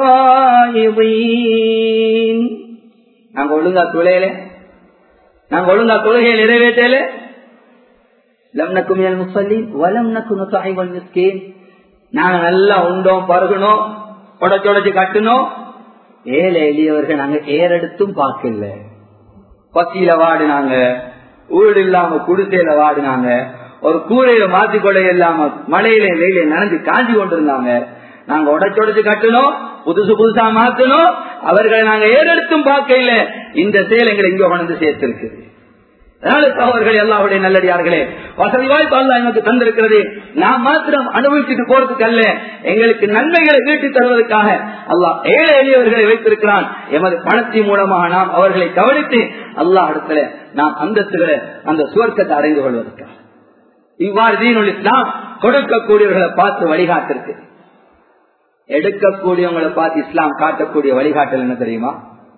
الخائضين நாங்க ஒழுங்கா துளையில நாங்க ஒழுங்கா தொழுகையை நிறைவேற்றல லம் நக்கு மியல் முசல்லி வலம் நக்கு நுத்தாய்வல் மிஸ்கீன் நாங்க நல்லா உண்டோம் பருகணும் உடச்சுடச்சு கட்டணும் ஏழை எளியவர்கள் நாங்க ஏறெடுத்தும் பார்க்கல பசியில வாடினாங்க ஊடு இல்லாம குடிசையில வாடினாங்க ஒரு கூரையில மாத்தி கொடை இல்லாம மழையில வெயில நனைஞ்சு காஞ்சி கொண்டிருந்தாங்க நாங்க உடச்சுடச்சு கட்டணும் புதுசு புதுசா மாத்தணும் அவர்களை நாங்க ஏறெடுத்தும் பார்க்கல இந்த செயல் எங்களை இங்க கொண்டு சேர்த்திருக்குது அதனால சகோதரர்கள் எல்லாருடைய நல்லடியார்களே வசதி வாய்ப்பு அல்ல எனக்கு தந்திருக்கிறது நாம் மாத்திரம் அனுபவிச்சுட்டு போறதுக்கு அல்ல எங்களுக்கு நன்மைகளை வீட்டு தருவதற்காக அல்லாஹ் ஏழை எளியவர்களை வைத்திருக்கிறான் எமது பணத்தின் மூலமாக நாம் அவர்களை கவனித்து அல்லாஹ் இடத்துல நாம் அந்தஸ்துகளை அந்த சுவர்க்கத்தை அறிந்து கொள்வதற்காக இவ்வாறு தீனுள் இஸ்லாம் கொடுக்கக்கூடியவர்களை பார்த்து வழிகாட்டிருக்கு எடுக்கக்கூடியவங்களை பார்த்து இஸ்லாம் காட்டக்கூடிய வழிகாட்டல் என்ன தெரியுமா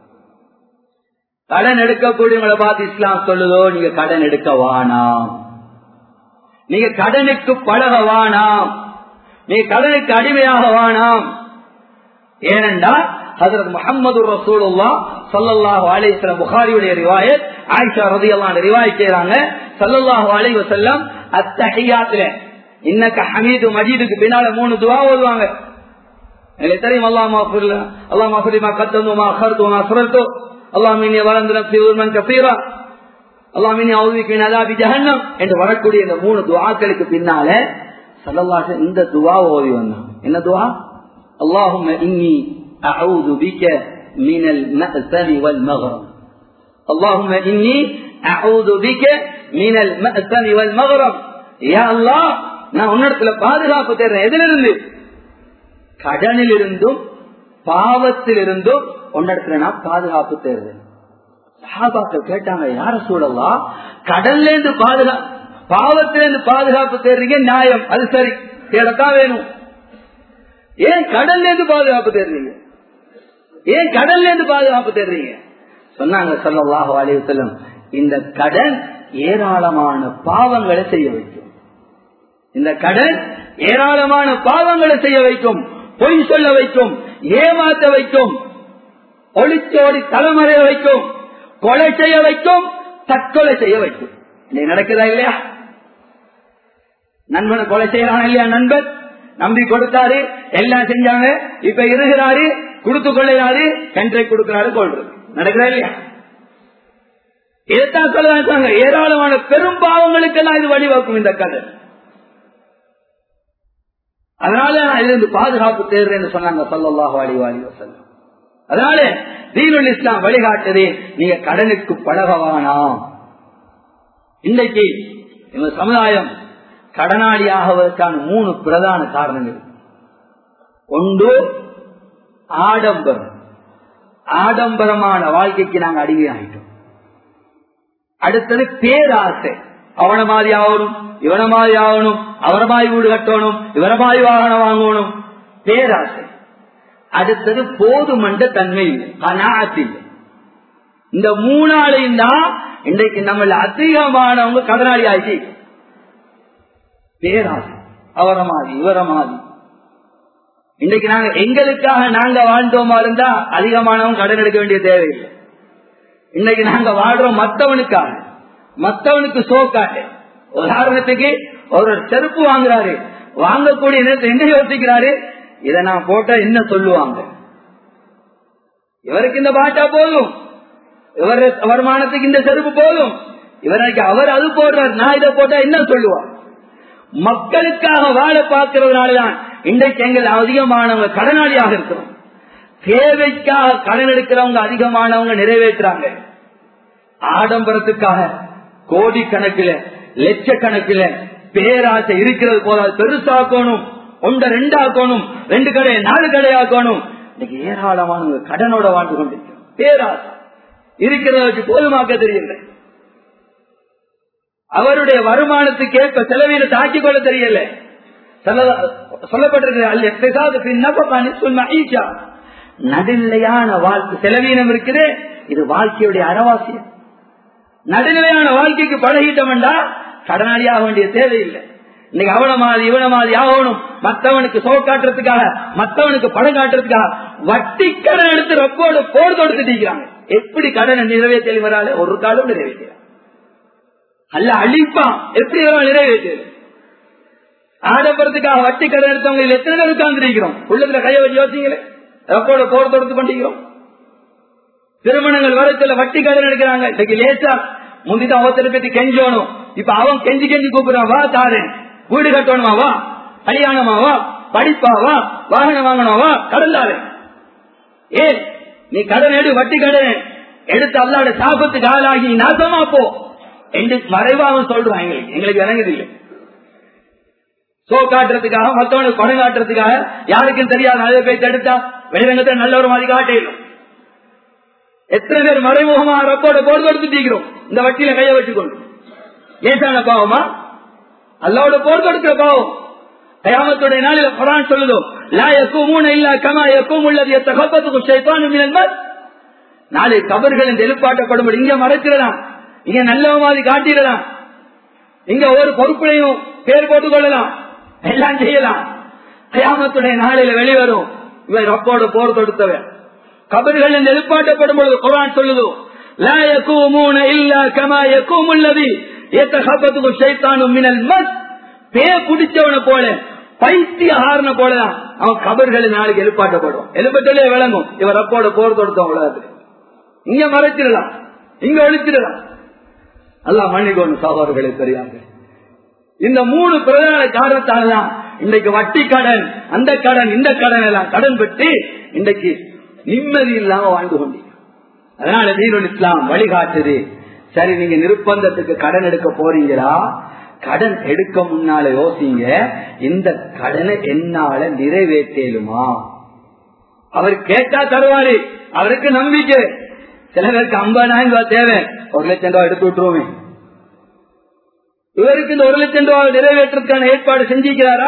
கடன் எடுக்கக்கூடியவங்களை பார்த்து இஸ்லாம் சொல்லுதோ நீங்க கடன் எடுக்க வானாம் நீங்க கடனுக்கு பழக வானாம் நீங்க கடனுக்கு அடிமையாக வானாம் ஏனென்றால் ஹசரத் முகமது ரசூலுல்லா சல்லல்லாஹு அலைஹி புகாரியுடைய ரிவாயத் ஆயிஷா ரதியல்லாஹு ரிவாயத் செய்றாங்க சல்லல்லாஹு அலைஹி வஸல்லம் அத்தஹியாத்துல இன்னக்க ஹமீது மஜீதுக்கு பின்னால மூணு துவா ஓதுவாங்க எனக்கு தெரியும் அல்லாஹ் மாஃபிர் அல்லாஹ் மாஃபிர் மா கத்தந்து மா அخرت மா அஸ்ரர்து அல்லாஹ் மின்னி வலந்து நஃப்ஸி உல்மன் கஸீரா அல்லாஹ் மின்னி அஊது பிக மின் அஸாபி ஜஹன்னம் என்று வரக்கூடிய இந்த மூணு துஆக்களுக்கு பின்னால ஸல்லல்லாஹு இந்த துவா ஓதி வந்தாங்க என்ன துவா اللهم إني أعوذ بك من المأثم والمغرم اللهم إني أعوذ بك من المأثم والمغرم يا الله நான் உன்னிடத்துல பாதுகாப்பு தேடுறேன் எதிலிருந்து கடனில் இருந்தும் பாவத்தில் இருந்தும் உன்னிடத்துல நான் பாதுகாப்பு தேடுறேன் சஹாபாக்கள் கேட்டாங்க யார சூழலாம் கடல்ல இருந்து பாதுகா பாவத்திலிருந்து பாதுகாப்பு தேடுறீங்க நியாயம் அது சரி தேடத்தான் வேணும் ஏன் கடல்ல இருந்து பாதுகாப்பு தேடுறீங்க ஏன் கடல்ல இருந்து பாதுகாப்பு தேடுறீங்க சொன்னாங்க சொல்லலாக வாலிய செல்லும் இந்த கடன் ஏராளமான பாவங்களை செய்ய வைக்கும் இந்த கடன் ஏராளமான பாவங்களை செய்ய வைக்கும் பொய் சொல்ல வைக்கும் ஏமாற்ற வைக்கும் ஒளிச்சோடி தலைமறைய வைக்கும் கொலை செய்ய வைக்கும் தற்கொலை செய்ய வைக்கும் இது நடக்குதா இல்லையா நண்பனை கொலை செய்யறான் இல்லையா நண்பன் நம்பி கொடுத்தாரு எல்லாம் செஞ்சாங்க இப்ப இருக்கிறாரு கொடுத்து கொள்ளையாரு கன்றை கொடுக்கிறாரு கொள்றது நடக்குதா இல்லையா இதைத்தான் சொல்லுவாங்க ஏராளமான பெரும் பாவங்களுக்கெல்லாம் இது வழிவகுக்கும் இந்த கதை அதனால நான் இதிலிருந்து பாதுகாப்பு தேர்றேன்னு சொன்னாங்க சொல்லல்லாஹு அலி வாலி வசல்லம் அதனால தீனுல் இஸ்லாம் வழிகாட்டுது நீங்க கடனுக்கு பழகவானாம் இன்னைக்கு இந்த சமுதாயம் கடனாளியாகுவதற்கான மூணு பிரதான காரணங்கள் ஒன்று ஆடம்பரம் ஆடம்பரமான வாழ்க்கைக்கு நாங்க அடிமையாகிட்டோம் அடுத்தது பேராசை அவன மாதிரி ஆகணும் இவன மாதிரி ஆகணும் அவரை மாதிரி வீடு கட்டணும் இவரை மாதிரி வாகனம் வாங்கணும் பேராசை அடுத்தது போதுமன்ற தன்மை இல்லை அநாத்து இல்லை இந்த மூணாளையும் தான் இன்றைக்கு நம்மள அதிகமானவங்க கடனாளி ஆகி பேராசை அவர மாதிரி இவர மாதிரி இன்றைக்கு நாங்க எங்களுக்காக நாங்க வாழ்ந்தோமா இருந்தா அதிகமானவங்க கடன் எடுக்க வேண்டிய தேவையில்லை இன்னைக்கு நாங்க வாழ்றோம் மத்தவனுக்காக மத்தவனுக்கு சோக்காக உதாரணத்துக்கு ஒரு செருப்பு வாங்குறாரு வாங்கக்கூடிய நேரத்தை என்ன யோசிக்கிறாரு இதை நான் போட்டா என்ன சொல்லுவாங்க இவருக்கு இந்த பாட்டா போதும் இவர் வருமானத்துக்கு இந்த செருப்பு போதும் இவருக்கு அவர் அது போடுறார் நான் இதை போட்டா என்ன சொல்லுவார் மக்களுக்காக வாழ பார்க்கிறதுனாலதான் இன்றைக்கு எங்கள் அதிகமானவங்க கடனாளியாக இருக்கிறோம் தேவைக்காக கடன் எடுக்கிறவங்க அதிகமானவங்க நிறைவேற்றுறாங்க ஆடம்பரத்துக்காக கோடிக்கணக்கில் லட்சக்கணக்கில் பேராசை இருக்கிறது போல பெருசாக்கணும் ஒன்றை ரெண்டாக்கணும் ரெண்டு கடை நாலு கடையாக்கணும் இன்னைக்கு ஏராளமானவங்க கடனோட வாழ்ந்து கொண்டிருக்கிறோம் பேராசை இருக்கிறத வச்சு போதுமாக்க தெரியல அவருடைய வருமானத்துக்கு ஏற்ப செலவீன தாக்கிக் கொள்ள தெரியல சொல்லப்பட்டிருக்கிறது நடுநிலையான வாழ்க்கை செலவீனம் இருக்குது இது வாழ்க்கையுடைய அறவாசியம் நடுநிலையான வாழ்க்கைக்கு பழகிட்டோம்டா கடனாளியாக வேண்டிய தேவையில்லை இன்னைக்கு அவன மாதிரி இவன மாதிரி ஆகணும் மத்தவனுக்கு சோ காட்டுறதுக்காக மத்தவனுக்கு படம் காட்டுறதுக்காக வட்டி கடன் எடுத்து ரொப்போடு போர் தொடுத்துட்டீங்கிறாங்க எப்படி கடனை நிறைவேற்றி வராது ஒரு காலம் நிறைவேற்றான் அல்ல அழிப்பான் எப்படி நிறைவேற்று ஆடம்பரத்துக்காக வட்டி கடன் எடுத்தவங்க எத்தனை பேர் உட்கார்ந்துருக்கிறோம் உள்ளத்துல கையை வச்சு யோசிங்களே ரொப்போட போர் தொடுத்து கொண்டிருக்கிறோம் திருமணங்கள் வரத்துல வட்டி கடன் எடுக்கிறாங்க இன்னைக்கு லேசா முந்திதான் அவசர பத்தி கெஞ்சோணும் இப்ப அவன் கெஞ்சி கெஞ்சி கூப்பிடுறான் வா தாரேன் வீடு கட்டணுமா வா கல்யாணமா வா படிப்பா வா வாகனம் வாங்கணும் வா கடன் தாரேன் ஏ நீ கடன் எடு வட்டி கடன் எடுத்து அல்லாட சாபத்துக்கு ஆளாகி நாசமா போ என்று மறைவாக சொல்றான் எங்களுக்கு எங்களுக்கு இறங்குது இல்லை சோ காட்டுறதுக்காக மத்தவனுக்கு படம் காட்டுறதுக்காக யாருக்கும் தெரியாது நிறைய பேர் எடுத்தா வெளிரங்கத்தை நல்ல ஒரு மாதிரி காட்டையிலும் எத்தனை பேர் மறைமுகமா ரப்போட போடு கொடுத்துட்டீங்கிறோம் இந்த வட்டியில கைய வச்சுக்கொண்டு ஏசான பாவமா அல்லாவோட போர் கொடுக்கிற பாவம் கயாமத்துடைய நாளில் குரான் சொல்லுதோ லா யக்கூமூன இல்லா கமா யக்கூம் உள்ளது எத்தகப்பத்துக்கு ஷைத்தானு மினல் நாளை கபர்களின் எழுப்பாட்டப்படும் இங்க மறைச்சிடலாம் இங்க நல்ல மாதிரி காட்டிடலாம் இங்க ஒரு பொறுப்புலையும் பேர் போட்டுக் கொள்ளலாம் எல்லாம் செய்யலாம் கயாமத்துடைய நாளில வெளிவரும் இவர் ரப்போட போர் தொடுத்தவன் கபர்கள் எழுப்பாட்டப்படும் பொழுது குரான் சொல்லுதோ லா யக்கூமூன இல்லா கமா யக்கூம் உள்ளது எத்தகப்பத்துக்கு ஷைத்தானு மினல் மஸ் பே குடிச்சவனை போல பைத்திய ஆறுன போலதான் அவன் கபர்கள் நாளைக்கு எழுப்பாட்டப்படுவான் எழுப்பட்டலே விளங்கும் இவர் அப்போட போர் தொடுத்தோம் உலகத்துக்கு இங்க மறைச்சிடலாம் இங்க ஒழிச்சிடலாம் அல்லா மன்னிக்கணும் சகோதரர்களை தெரியாங்க இந்த மூணு பிரதான காரணத்தால தான் இன்றைக்கு வட்டி கடன் அந்த கடன் இந்த கடன் எல்லாம் கடன் பெற்று இன்றைக்கு நிம்மதி இல்லாம வாழ்ந்து கொண்டீங்க அதனால தீனுல் இஸ்லாம் வழிகாட்டுது சரி நீங்க நிர்பந்தத்துக்கு கடன் எடுக்க போறீங்களா கடன் எடுக்க முன்னால யோசிங்க இந்த கடனை என்னால நிறைவேற்றலுமா அவர் கேட்டா தருவாரு அவருக்கு நம்பிக்கை சில பேருக்கு ஐம்பதாயிரம் ரூபாய் தேவை ஒரு லட்சம் ரூபாய் எடுத்து விட்டுருவோமே இவருக்கு இந்த ஒரு லட்சம் ரூபாய் நிறைவேற்றதுக்கான ஏற்பாடு செஞ்சிருக்கிறாரா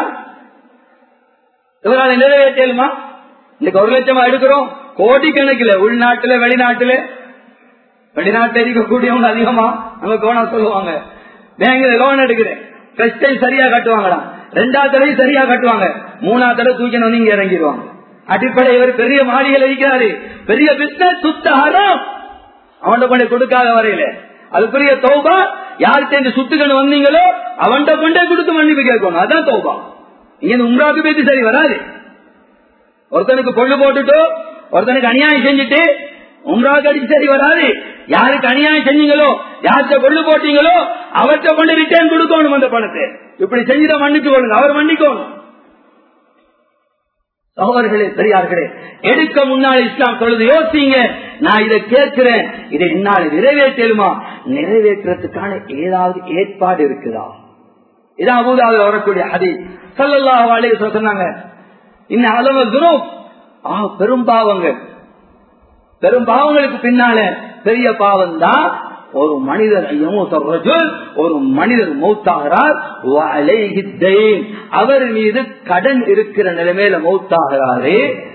இவரால் நிறைவேற்றலுமா இன்னைக்கு ஒரு லட்சமா எடுக்கிறோம் கோடிக்கணக்கில் உள்நாட்டுல வெளிநாட்டுல வெளிநாட்டில் இருக்கக்கூடியவங்க அதிகமா நம்ம கோணம் சொல்லுவாங்க பேங்க்ல லோன் எடுக்கிறேன் ஃபர்ஸ்ட் டைம் சரியா கட்டுவாங்களாம் ரெண்டாவது தடவை சரியா கட்டுவாங்க மூணாவது தடவை தூக்கி வந்து இங்க இறங்கிடுவாங்க அடிப்படை இவர் பெரிய மாளிகையில் இருக்கிறாரு பெரிய பிசினஸ் சுத்தாரம் அவன்கிட்ட கொண்டு கொடுக்காத வரையில அதுக்குரிய தௌபா யாருக்கு இந்த சுத்துக்கணும் வந்தீங்களோ அவன்கிட்ட கொண்டே கொடுத்து மன்னிப்பு கேட்கணும் அதான் தௌபா இங்க உம்ராக்கு பேசி சரி வராது ஒருத்தனுக்கு பொண்ணு போட்டுட்டு ஒருத்தனுக்கு அநியாயம் செஞ்சுட்டு உம்ராக்கு அடிச்சு சரி வராது யாருக்கு அநியாயம் செஞ்சீங்களோ யார்கிட்ட கொள்ளு போட்டீங்களோ அவர்கிட்ட கொண்டு ரிட்டர்ன் கொடுக்கணும் அந்த பணத்தை இப்படி செஞ்சுதான் மன்னிச்சு கொள்ளுங்க அவர் மன்னிக்கணும் சகோதரர்களே பெரியார்களே எடுக்க முன்னால் இஸ்லாம் சொல்லுது யோசிங்க நான் இதை கேட்கிறேன் இதை என்னால் நிறைவேற்றலுமா நிறைவேற்றுறதுக்கான ஏதாவது ஏற்பாடு இருக்குதா இதான் அபூதாவது வரக்கூடிய அதி சல்லல்லா அலைய சொன்னாங்க இன்னும் அளவு குரூப் ஆ பெரும் பாவங்கள் பெரும் பாவங்களுக்கு பின்னால பெரிய பாவம் தான் ஒரு மனிதர் ஒரு மனிதர் மௌத்தாகிறார் அவர் மீது கடன் இருக்கிற நிலைமையில மௌத்தாகிறாரு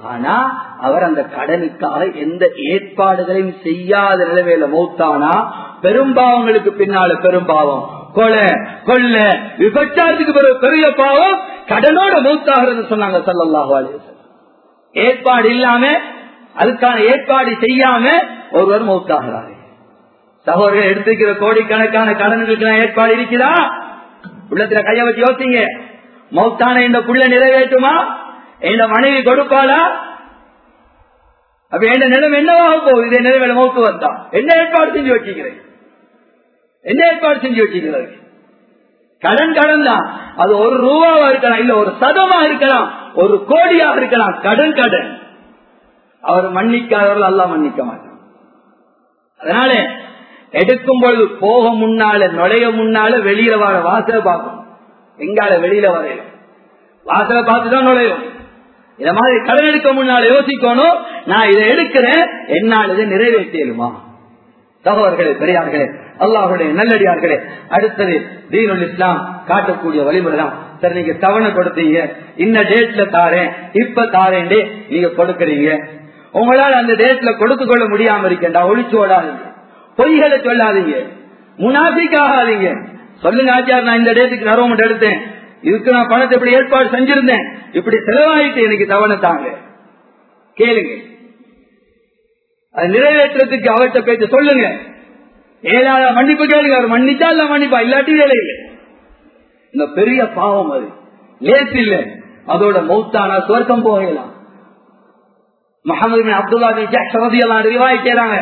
ஆனா அவர் அந்த கடனுக்காக எந்த ஏற்பாடுகளையும் செய்யாத நிலைமையில மௌத்தானா பெரும்பாவங்களுக்கு பின்னால பெரும்பாவம் கொலை கொள்ள விபச்சாரத்துக்கு பிறகு பெரிய பாவம் கடனோட மௌத்தாகிறது சொன்னாங்க சல்லல்லாஹு அலைஹி வஸல்லம். ஏற்பாடு இல்லாம அதுக்கான ஏற்பாடு செய்யாம ஒருவர் மௌத்தாகிறாரு சகோதரர்கள் எடுத்துக்கிற கோடிக்கணக்கான கடன்களுக்கு ஏற்பாடு இருக்குதா உள்ளத்துல கைய வச்சு யோசிங்க மௌத்தான இந்த புள்ள நிறைவேற்றுமா இந்த மனைவி கொடுப்பாளா அப்ப என் நிலம் என்னவாக போகுது இதே நிலைமையில மௌத்து வந்தா என்ன ஏற்பாடு செஞ்சு வச்சுக்கிறேன் என்ன ஏற்பாடு செஞ்சு வச்சுக்கிறது கடன் கடன் தான் அது ஒரு ரூபாவா இருக்கலாம் இல்ல ஒரு சதமா இருக்கலாம் ஒரு கோடியா இருக்கலாம் கடன் கடன் அவர் மன்னிக்காதவர்கள் அல்ல மன்னிக்க மாட்டார் அதனால எடுக்கும் பொழுது போக முன்னால நுழைய முன்னால வெளியில வர வாசலை பார்க்கணும் எங்கால வெளியில வரையில வாசலை பார்த்துதான் நுழையும் இத மாதிரி கடன் எடுக்க முன்னால யோசிக்கணும் நான் இதை எடுக்கிறேன் என்னால் இதை நிறைவேற்றியலுமா சகோதரர்களே பெரியார்களே அல்லாஹுடைய நல்லடியார்களே அடுத்தது தீனுல் இஸ்லாம் காட்டக்கூடிய வழிமுறை தான் சரி நீங்க தவணை கொடுத்தீங்க இந்த டேட்ல தாரேன் இப்ப தாரேன்டே நீங்க கொடுக்கறீங்க உங்களால் அந்த டேட்ல கொடுத்து கொள்ள முடியாம இருக்கேன்டா ஒழிச்சு ஓடாதீங்க பொய்களை சொல்லாதீங்க முனாபிக் ஆகாதீங்க சொல்லுங்க ஆச்சார் நான் இந்த டேட்டுக்கு நரவமெண்ட் எடுத்தேன் இதுக்கு நான் பணத்தை இப்படி ஏற்பாடு செஞ்சிருந்தேன் இப்படி செலவாயிட்டு எனக்கு தவணை தாங்க கேளுங்க அது நிறைவேற்றத்துக்கு அவர்கிட்ட பேச்சு சொல்லுங்க ஏழாத மன்னிப்பு கேளுங்க அவர் மன்னிச்சா இல்ல மன்னிப்பா இல்லாட்டி வேலை இல்லை இந்த பெரிய பாவம் அது லேஸ் இல்ல அதோட மௌத்தானா சுவர்க்கம் போகலாம் முகமது பின் அப்துல்லா பின் ஜாக் சரதியெல்லாம் ரிவாய் செய்றாங்க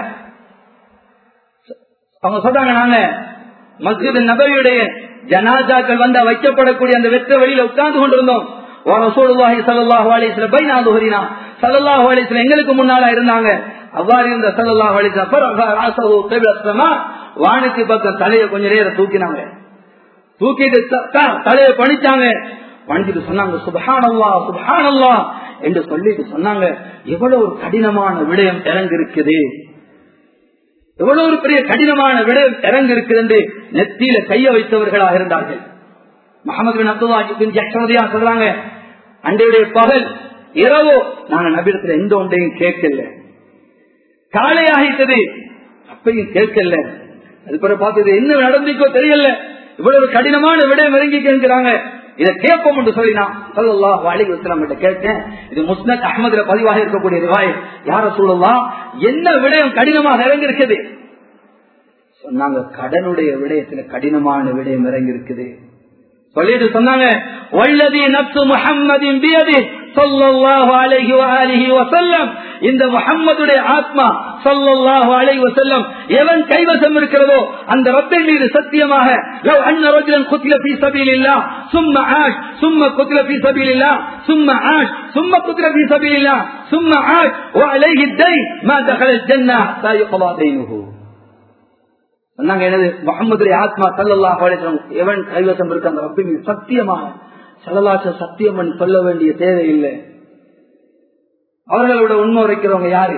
அவங்க சொல்றாங்க நாங்க மஸ்ஜித் நபரியுடைய ஜனாசாக்கள் வந்தா வைக்கப்படக்கூடிய அந்த வெற்ற வெளியில உட்கார்ந்து கொண்டிருந்தோம் ரசூலுல்லாஹி ஸல்லல்லாஹு அலைஹி வஸல்லம் பைனா துஹரினா ஸல்லல்லாஹு அலைஹி வஸல்லம் எங்களுக்கு முன்னால இருந்தாங்க அவ்வாறு இருந்த ஸல்லல்லாஹு அலைஹி வஸல்லம் வானத்து பக்கம் தலையை கொஞ்ச நேரம் தூக்கினாங்க தூக்கிட்டு தலையை பணிச்சாங்க பணிச்சுட்டு சொன்னாங்க சுபஹானல்லா சுபஹானல்லா என்று சொல்லிட்டு சொன்னாங்க எவ்வளவு ஒரு கடினமான விடயம் இறங்கு இருக்குது எவ்வளவு ஒரு பெரிய கடினமான விடயம் இறங்கு இருக்குது என்று நெத்தியில கைய வைத்தவர்களாக இருந்தார்கள் முகமது பின் அப்துல்லா பின் ஜக்ரதியா சொல்றாங்க அன்றையுடைய பகல் இரவோ நாங்க நபிடத்துல எந்த ஒன்றையும் கேட்கல காலை ஆகிட்டது அப்பையும் கேட்கல அது பிறகு பார்த்தது என்ன நடந்துக்கோ தெரியல இவ்வளவு கடினமான விடயம் இறங்கி கேட்கிறாங்க இதை கேட்போம் என்று சொல்லினா சல்லாஹ் அலி வஸ்லாம் கேட்டேன் இது முஸ்னத் அஹமதுல பதிவாக இருக்கக்கூடிய ரிவாய் யார சொல்லலாம் என்ன விடயம் கடினமாக இறங்கி இருக்குது சொன்னாங்க கடனுடைய விடயத்துல கடினமான விடயம் இறங்கி இருக்குது சொல்லிட்டு சொன்னாங்க வல்லதி நப்சு முஹம்மதின் பியதி ஸல்லல்லாஹு அலைஹி வஆலிஹி வஸல்லம் இந்த முஹம்மதுடைய ஆத்மா ஸல்லல்லாஹு அலைஹி வஸல்லம் எவன் கைவசம் இருக்கிறதோ அந்த ரப்பின் மீது சத்தியமாக லவ் அன்ன ரஜுலன் குத்தில ஃபீ சபீலில்லாஹ் ثم عاش ثم قتل في سبيل الله ثم عاش ثم قتل في سبيل الله ثم عاش وعليه الدين ما دخل الجنة حتى يقضى دينه சொன்னாங்க எனது முகமதுடைய ஆத்மா சல்லல்லா எவன் கைவசம் இருக்கு அந்த ரப்பின் மீது சத்தியமாக சல்லல்லாச சத்தியம் பண்ணி சொல்ல வேண்டிய தேவை இல்லை அவர்களோட உண்மை உரைக்கிறவங்க யாரு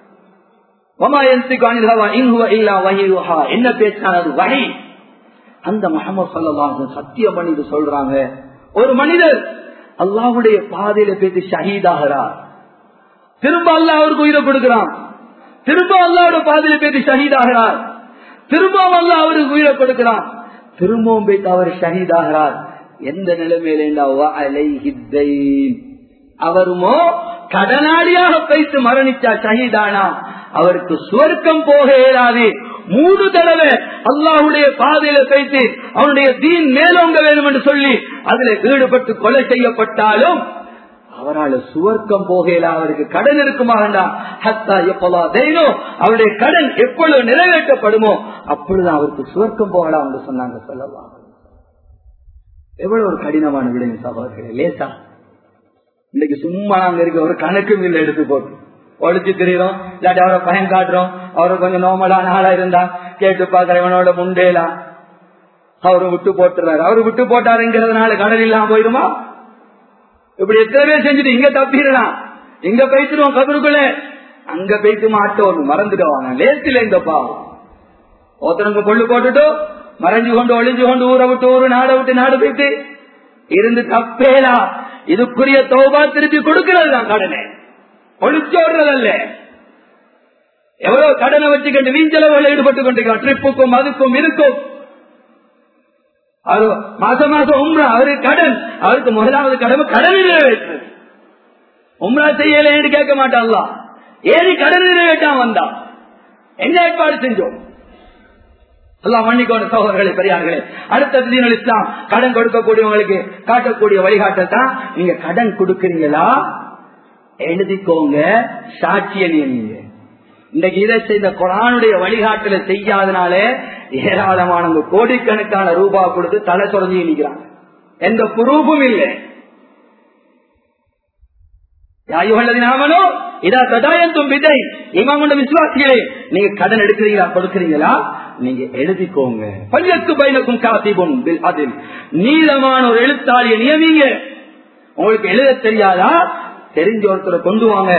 என்ன பேசினார் அது வகை அந்த முகமது சல்லாஹ் சத்தியம் பண்ணி சொல்றாங்க ஒரு மனிதர் அல்லாவுடைய பாதையில பேசி ஷஹீதாகிறார் திரும்ப அல்லா அவருக்கு உயிரை கொடுக்கிறான் திரும்ப அல்லாவோட பாதையில பேசி ஷஹீதாகிறார் திரும்பவும் அல்ல அவருக்கு உயிரை கொடுக்கிறான் திரும்பவும் போயிட்டு அவர் ஷஹீதாகிறார் எந்த நிலைமையில அவருமோ கடனாளியாக வைத்து மரணிச்சா ஷஹீதானா அவருக்கு சுவர்க்கம் போக இயலாது மூணு தடவை அல்லாஹுடைய பாதையில வைத்து அவனுடைய தீன் மேலோங்க வேண்டும் என்று சொல்லி அதுல ஈடுபட்டு கொலை செய்யப்பட்டாலும் அவரால் சுவர்க்கம் போகையில அவருக்கு கடன் இருக்குமா ஹத்தா எப்போதா தெய்னோ அவருடைய கடன் எப்பொழுது நிறைவேற்றப்படுமோ அப்பொழுது அவருக்கு சுவர்க்கம் போகலாம் என்று சொன்னாங்க சொல்லலாம் எவ்வளவு ஒரு கடினமான விடயம் சகோதரர்களே லேசா இன்னைக்கு சும்மா நாங்க இருக்க ஒரு கணக்கும் இல்லை எடுத்து போட்டு ஒழிச்சு தெரியுறோம் இல்லாட்டி அவரை பயன் காட்டுறோம் அவரு கொஞ்சம் நோமலான ஆளா இருந்தா கேட்டு பாக்குற இவனோட முண்டேலாம் அவரு விட்டு போட்டுறாரு அவரு விட்டு போட்டாருங்கிறதுனால கடன் இல்லாம போயிருமா இப்படி எத்தனை பேர் செஞ்சுட்டு இங்க தப்பிடலாம் இங்க போயிட்டுருவோம் கபருக்குள்ள அங்க போயிட்டு மாட்டோம் மறந்துடுவாங்க லேசில இந்த பாவம் ஒருத்தனுக்கு கொள்ளு போட்டுட்டு மறைஞ்சு கொண்டு ஒளிஞ்சு கொண்டு ஊரை விட்டு ஊரு நாடை விட்டு நாடு போயிட்டு இருந்து தப்பேலா இதுக்குரிய தோபா திருப்பி கொடுக்கிறது தான் கடனை ஒளிச்சோடுறதல்ல எவ்வளவு கடனை வச்சுக்கிட்டு வீஞ்சளவுகள் ஈடுபட்டு கொண்டிருக்கான் ட்ரிப்புக்கும் அதுக்கும் இருக்கும் அது மாசம் மாசம் உம்ரா அவருக்கு கடன் அவருக்கு முதலாவது கடமை கடன் நிறைவேற்று உம்ரா செய்யலேன்னு கேட்க மாட்டான்ல ஏறி கடன் நிறைவேற்றான் வந்தான் என்ன ஏற்பாடு செஞ்சோம் எல்லாம் மன்னிக்கோன சோதரர்களே பெரியார்களே அடுத்த தீனல் இஸ்லாம் கடன் கொடுக்கக்கூடியவங்களுக்கு காட்டக்கூடிய வழிகாட்டல் தான் நீங்க கடன் கொடுக்கறீங்களா எழுதிக்கோங்க சாட்சிய நியமிங்க இன்றைக்கு இதை செய்த குரானுடைய வழிகாட்டுல செய்யாதனாலே ஏராளமானவங்க கோடிக்கணக்கான ரூபா கொடுத்து தலை சொரஞ்சி நிற்கிறாங்க எந்த குரூப்பும் இல்லை யாயுகல்லதினாமனோ இதா கதாயந்தும் விதை இமாமுண்ட விசுவாசிகளே நீங்க கடன் எடுக்கிறீங்களா கொடுக்கிறீங்களா நீங்க எழுதிக்கோங்க பல்லுக்கு பயனுக்கும் காத்திபும் அதில் நீளமான ஒரு எழுத்தாளியை நியமிங்க உங்களுக்கு எழுத தெரியாதா தெரிஞ்ச ஒருத்தரை கொண்டு வாங்க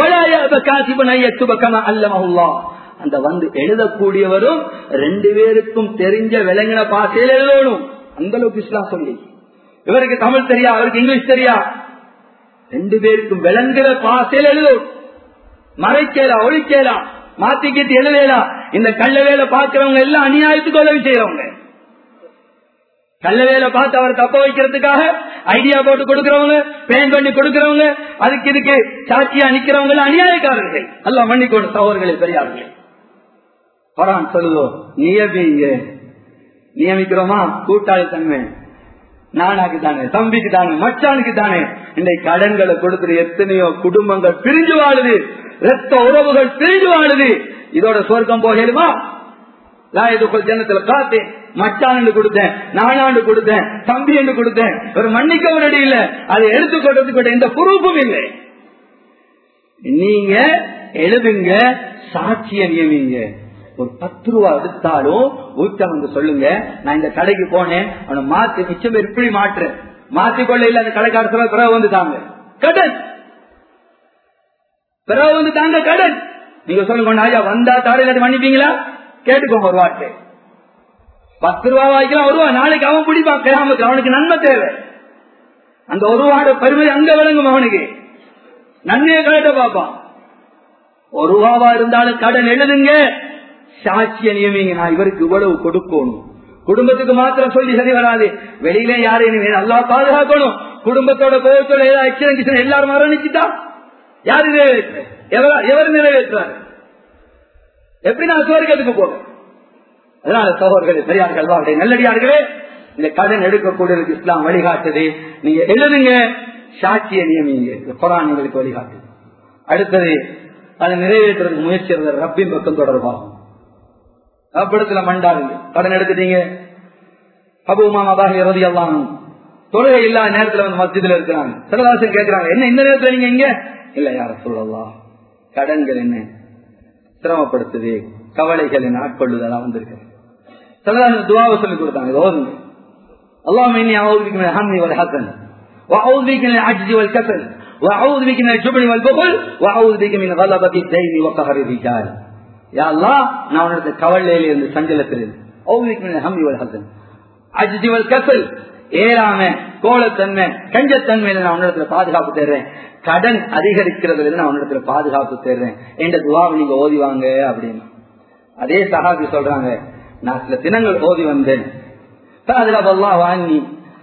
அல்லமஹுல்லா அந்த வந்து எழுதக்கூடியவரும் ரெண்டு பேருக்கும் தெரிஞ்ச விலங்கின பாசையில் எழுதணும் அந்த அளவுக்கு இஸ்லாம் சொல்லி இவருக்கு தமிழ் தெரியா அவருக்கு இங்கிலீஷ் தெரியா ரெண்டு பேருக்கும் விளங்குற பாசையில் எழுதும் மறைக்கலா ஒழிக்கலா மாத்திக்கிட்டு எழுதலாம் இந்த கள்ள வேலை பாக்குறவங்க எல்லாம் அநியாயத்துக்கு உதவி செய்யறவங்க கள்ள வேலை பார்த்து அவர் தப்ப வைக்கிறதுக்காக ஐடியா போட்டு கொடுக்கிறவங்க பேன் பண்ணி கொடுக்கிறவங்க அதுக்கு இதுக்கு சாட்சியா நிக்கிறவங்க எல்லாம் அநியாயக்காரர்கள் அல்ல மன்னிக்கொண்டு சகோதரர்களே பெரியார்கள் பரான் சொல்லுவோம் நியமிங்க நியமிக்கிறோமா கூட்டாளி தன்மை நானாக்கு தானே தம்பிக்கு தானே மச்சானுக்கு தானே இன்றைக்கு கடன்களை கொடுத்துட்டு எத்தனையோ குடும்பங்கள் பிரிஞ்சு வாழுது ரத்த உறவுகள் பிரிஞ்சு வாழுது இதோட சொர்க்கம் போகலுமா லாயதுக்குள் ஜனத்துல காத்தேன் மச்சான் கொடுத்தேன் நானாண்டு கொடுத்தேன் தம்பி என்று கொடுத்தேன் ஒரு மன்னிக்க ஒரு அடி இல்ல அதை எடுத்துக்கொள்றதுக்கு எந்த பொறுப்பும் இல்லை நீங்க எழுதுங்க சாட்சிய நியமிங்க ஒரு பத்து ரூபா எடுத்தாலும் வீட்டை வந்து சொல்லுங்க நான் இந்த கடைக்கு போனேன் அவனை மாத்தி மிச்சம் பேர் இப்படி மாற்றுறேன் மாத்திக்கொள்ள இல்ல அந்த கடைக்காரத்துல பிறகு வந்து தாங்க கடன் பிறகு வந்து தாங்க கடன் நீங்க சொல்லுங்க ஐயா வந்தா தாரையில மன்னிப்பீங்களா கேட்டுக்கோங்க ஒரு வார்த்தை பத்து ரூபா வாய்க்கலாம் ஒரு ரூபா நாளைக்கு அவன் பிடிப்பான் கிராமத்தில் அவனுக்கு நன்மை தேவை அந்த ஒரு ரூபாட பெருமை அங்க விளங்கும் அவனுக்கு நன்மையை கட்ட பார்ப்பான் ஒரு ரூபாவா இருந்தாலும் கடன் எழுதுங்க சாட்சிய நியமிங்க நான் இவருக்கு இவ்வளவு கொடுக்கணும் குடும்பத்துக்கு மாத்திரம் சொல்லி சரி வராது வெளியில யாரையும் நல்லா பாதுகாக்கணும் குடும்பத்தோட கோபத்தோட ஏதாவது எக்ஸிடென்ட் எல்லாரும் மரணிச்சுட்டா யாரு நிறைவேற்ற எவர் நிறைவேற்றாரு எப்படி நான் சுவர்க்கத்துக்கு போவேன் அதனால சகோதரர்கள் பெரியார்கள் அவருடைய நல்லடியார்களே இந்த கடன் எடுக்கக்கூடியதுக்கு இஸ்லாம் வழிகாட்டுது நீங்க எழுதுங்க சாட்சிய நியமிங்க குரான் உங்களுக்கு வழிகாட்டு அடுத்தது அதை நிறைவேற்றுறதுக்கு முயற்சி ரப்பின் பக்கம் தொடர்பாகும் அப்படத்துல மண்டாருங்க கடன் எடுத்துட்டீங்க அபு மாமாபாக இறுதி எல்லாம் தொழுகை இல்லாத நேரத்துல வந்து மத்தியத்துல இருக்கிறாங்க சிலதாசன் கேட்கிறாங்க என்ன இந்த நேரத்துல நீங்க இங்க இல்ல யார சொல்லலாம் கடன்கள் என்ன சிரமப்படுத்துது கவலைகளை ஆட்கொள்ளுதெல்லாம் வந்திருக்கு சிலதாசன் துவாவை சொல்லி கொடுத்தாங்க ஓதுங்க اللهم اني اعوذ بك من الهم والحزن واعوذ بك من العجز والكسل واعوذ بك من الجبن والبخل واعوذ بك من غلبة الدين وقهر الرجال يا الله நான் உனது கவலையில இருந்து சஞ்சலத்தில் இருந்து اعوذ بك من الهم والحزن عجز والكسل ஏறாம கோலத்தன்மை கஞ்சத்தன்மையில நான் உன்னிடத்துல பாதுகாப்பு தேடுறேன் கடன் அதிகரிக்கிறதுல இருந்து நான் உன்னிடத்துல பாதுகாப்பு தேடுறேன் என்ற துவாவை நீங்க ஓதி வாங்க அப்படின்னு அதே சகாபி சொல்றாங்க நான் சில தினங்கள் ஓதி வந்தேன் فأذهب الله عني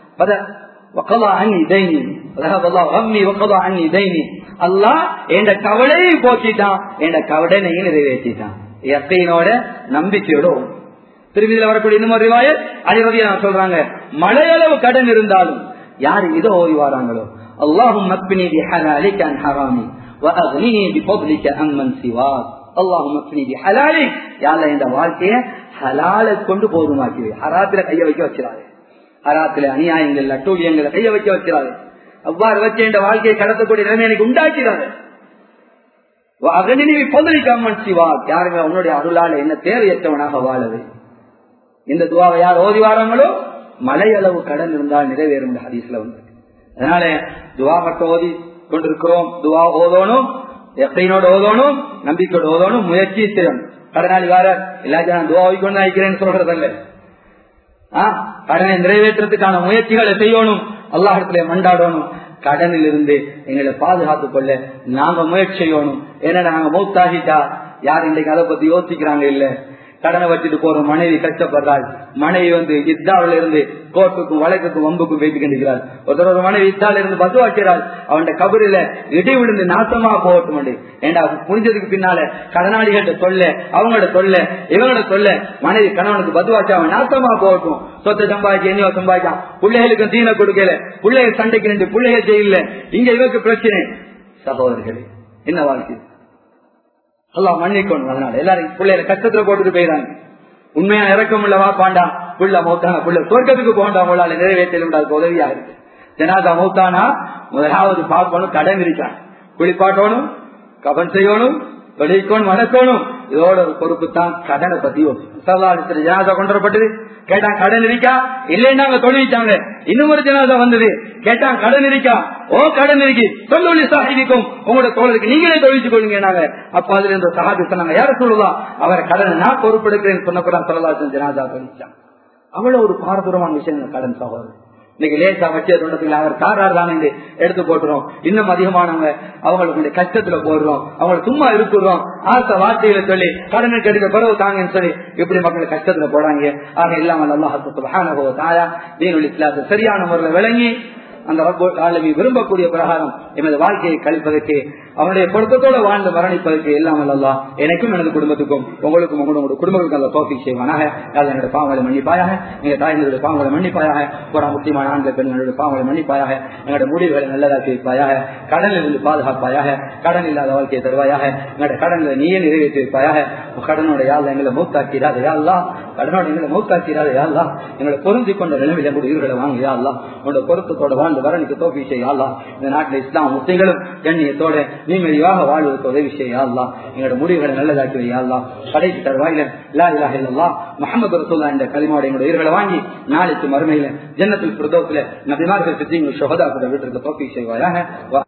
وقضى عني ديني وذهب الله غمي وقضى عني ديني அல்லாஹ் என்ற கவலையை போக்கிட்டான் என்ற கவடனையும் நிறைவேற்றிட்டான் எப்பையினோட நம்பிக்கையோட திருமதியில வரக்கூடிய இன்னும் ஒரு ரிவாயத் அதிபதியை நான் சொல்றாங்க மழையளவு கடன் இருந்தாலும் யாரு இதை ஓடி வராங்களோ அல்லாஹும் மக்பினி பிஹலாலிக் அன் ஹராமி وأغنني بفضلك عمن سواك اللهم اكفني بحلالك يا الله இந்த வாழ்க்கையை ஹலால கொண்டு போதுமாக்குவே ஹராத்துல கைய வைக்க வச்சிடாது ஹராத்துல அநியாயங்கள் அட்டூழியங்களை கைய வைக்க வச்சிடாது அவ்வாறு வச்சு இந்த வாழ்க்கையை கடத்தக்கூடிய நிலைமை எனக்கு உண்டாக்கிறாரு அகனினி பொதலிக்காமன் சிவா யாருங்க உன்னுடைய அருளால என்ன தேவையற்றவனாக வாழது இந்த துவாவை யார் ஓதி வாராங்களோ மலையளவு கடன் இருந்தால் நிறைவேறும் ஹதீஸ்ல வந்து அதனால துவா மட்டும் ஓதி கொண்டிருக்கிறோம் துவா ஓதணும் எப்பையினோட ஓதணும் நம்பிக்கையோட ஓதணும் முயற்சி செய்யணும் கடனாளி வார எல்லாத்தையும் துவா ஓய்கொண்டு ஆயிக்கிறேன்னு சொல்றதல்ல கடனை நிறைவேற்றத்துக்கான முயற்சிகளை செய்யணும் அல்லாஹத்துல மண்டாடணும் கடனில் இருந்து எங்களை பாதுகாத்துக் கொள்ள நாங்க முயற்சி செய்யணும் ஏன்னா நாங்க மௌத்தாகிட்டா யார் இன்றைக்கு அதை பத்தி யோசிக்கிறாங்க இல்ல கடனை வச்சுட்டு போற மனைவி கஷ்டப்படுறாள் மனைவி வந்து இத்தாவில இருந்து கோர்ட்டுக்கும் வழக்குக்கும் வம்புக்கும் பேசி கண்டிக்கிறாள் ஒருத்தர் ஒரு மனைவி இத்தால இருந்து பத்து வைக்கிறாள் அவன் கபரில இடி விழுந்து நாசமா போகட்டும் ஏண்டா புரிஞ்சதுக்கு பின்னால கடனாளிகள்ட்ட சொல்ல அவங்களோட சொல்ல இவங்களோட சொல்ல மனைவி கணவனுக்கு பத்து வச்சு அவன் நாசமா போகட்டும் சொத்தை சம்பாதிச்சு என்னையோ சம்பாதிச்சான் பிள்ளைகளுக்கு தீன கொடுக்கல பிள்ளைகள் சண்டைக்கு நின்று பிள்ளைகள் செய்யல இங்க இவருக்கு பிரச்சனை சகோதரர்களே என்ன வாழ்க்கை அல்லா மன்னிக்கணும் அதனால எல்லாரும் பிள்ளைகளை கஷ்டத்துல போட்டுட்டு போயிடாங்க உண்மையா இறக்கம் உள்ள வாப்பாண்டா புள்ள மௌத்தான புள்ள சொர்க்கத்துக்கு போண்டா உங்களால நிறைவேற்றலும் அதுக்கு உதவியா இருக்கு ஜனாதா மௌத்தானா முதலாவது பார்க்கணும் கடன் இருக்கான் குளிப்பாட்டணும் கபன் செய்யணும் வெளிக்கணும் வணக்கணும் இதோட ஒரு பொறுப்பு தான் கடனை பத்தி சல்லாலத்துல ஜனாதா கொண்டு வரப்பட்டது கேட்டான் கடன் இருக்கா இல்லைன்னா அவங்க தொழிலிட்டாங்க இன்னும் ஒரு ஜனாதா வந்தது கேட்டான் கடன் இருக்கா ஓ கடன் இருக்கு சொல்லி சாஹிக்கும் உங்களோட தோழருக்கு நீங்களே தொழிச்சு கொள்ளுங்க நாங்க அப்ப அதுல இந்த சகாபி சொன்னாங்க யார சொல்லலாம் அவரை கடனை நான் பொறுப்பெடுக்கிறேன்னு சொன்னப்பதான் சொல்லலாம் ஜனாதா தொழிச்சான் அவ்வளவு ஒரு பாரதூரமான விஷயம் கடன் சகோதரர் இன்னைக்கு லேசா வச்சு தொண்டத்துல அவர் காரார் தானே எடுத்து போட்டுறோம் இன்னும் அதிகமானவங்க அவங்களுக்கு கஷ்டத்துல போடுறோம் அவங்களை சும்மா இருக்கிறோம் ஆசை வார்த்தைகளை சொல்லி கடனுக்கு எடுக்க பிறகு தாங்கன்னு சொல்லி இப்படி மக்கள் கஷ்டத்துல போறாங்க ஆக இல்லாமல் அல்லாஹ் தாயா தீனுல் இஸ்லாத்தை சரியான முறையில் விளங்கி அந்த ஆளுமை விரும்பக்கூடிய பிரகாரம் எமது வாழ்க்கையை கழிப்பதற்கு அவனுடைய பொருத்தத்தோட வாழ்ந்து மரணிப்பதற்கு இல்லாமல் அல்லா எனக்கும் எனது குடும்பத்துக்கும் உங்களுக்கும் உங்களோட குடும்பத்துக்கும் அந்த தோக்கி செய்வானாக என்னுடைய பாவங்களை மன்னிப்பாயாக எங்க தாயினுடைய பாவங்களை மன்னிப்பாயாக ஒரு முக்கியமான ஆண்கள் பெண்களுடைய பாவங்களை மன்னிப்பாயாக எங்களுடைய முடிவுகளை நல்லதாக்கி வைப்பாயாக கடனில் இருந்து பாதுகாப்பாயாக கடன் இல்லாத வாழ்க்கையை தருவாயாக எங்களுடைய கடன்களை நீயே நிறைவேற்றி வைப்பாயாக கடனோட யாழ் எங்களை மூத்தாக்கிறாத யாழ்லா கடனோட எங்களை மூத்தாக்கிறாத யாழ்லா எங்களை பொருந்தி கொண்ட நிலைமையில கூட உயிர்களை வாங்க யாழ்லா உங்களோட பொருத்தத்தோட வாழ்ந்து வரனுக்கு தோப்பி செய்யாளா இந்த நாட்டில் இஸ்லாம் முஸ்லிம்களும் கண்ணியத்தோட நிம்மதியாக வாழ்வதற்கு உதவி செய்யாளா எங்களோட முடிவுகளை நல்லதாக்கி வையாளா கடைசி தருவாயில லா இலாஹ இல்லல்லா முகமது ரசூல்லா என்ற கலிமாவோட எங்களோட உயிர்களை வாங்கி நாளைக்கு மறுமையில ஜன்னத்தில் பிரதோத்துல நபிமார்கள் சுத்தி சுகதா கூட வீட்டிற்கு தோப்பி செய்வாயாக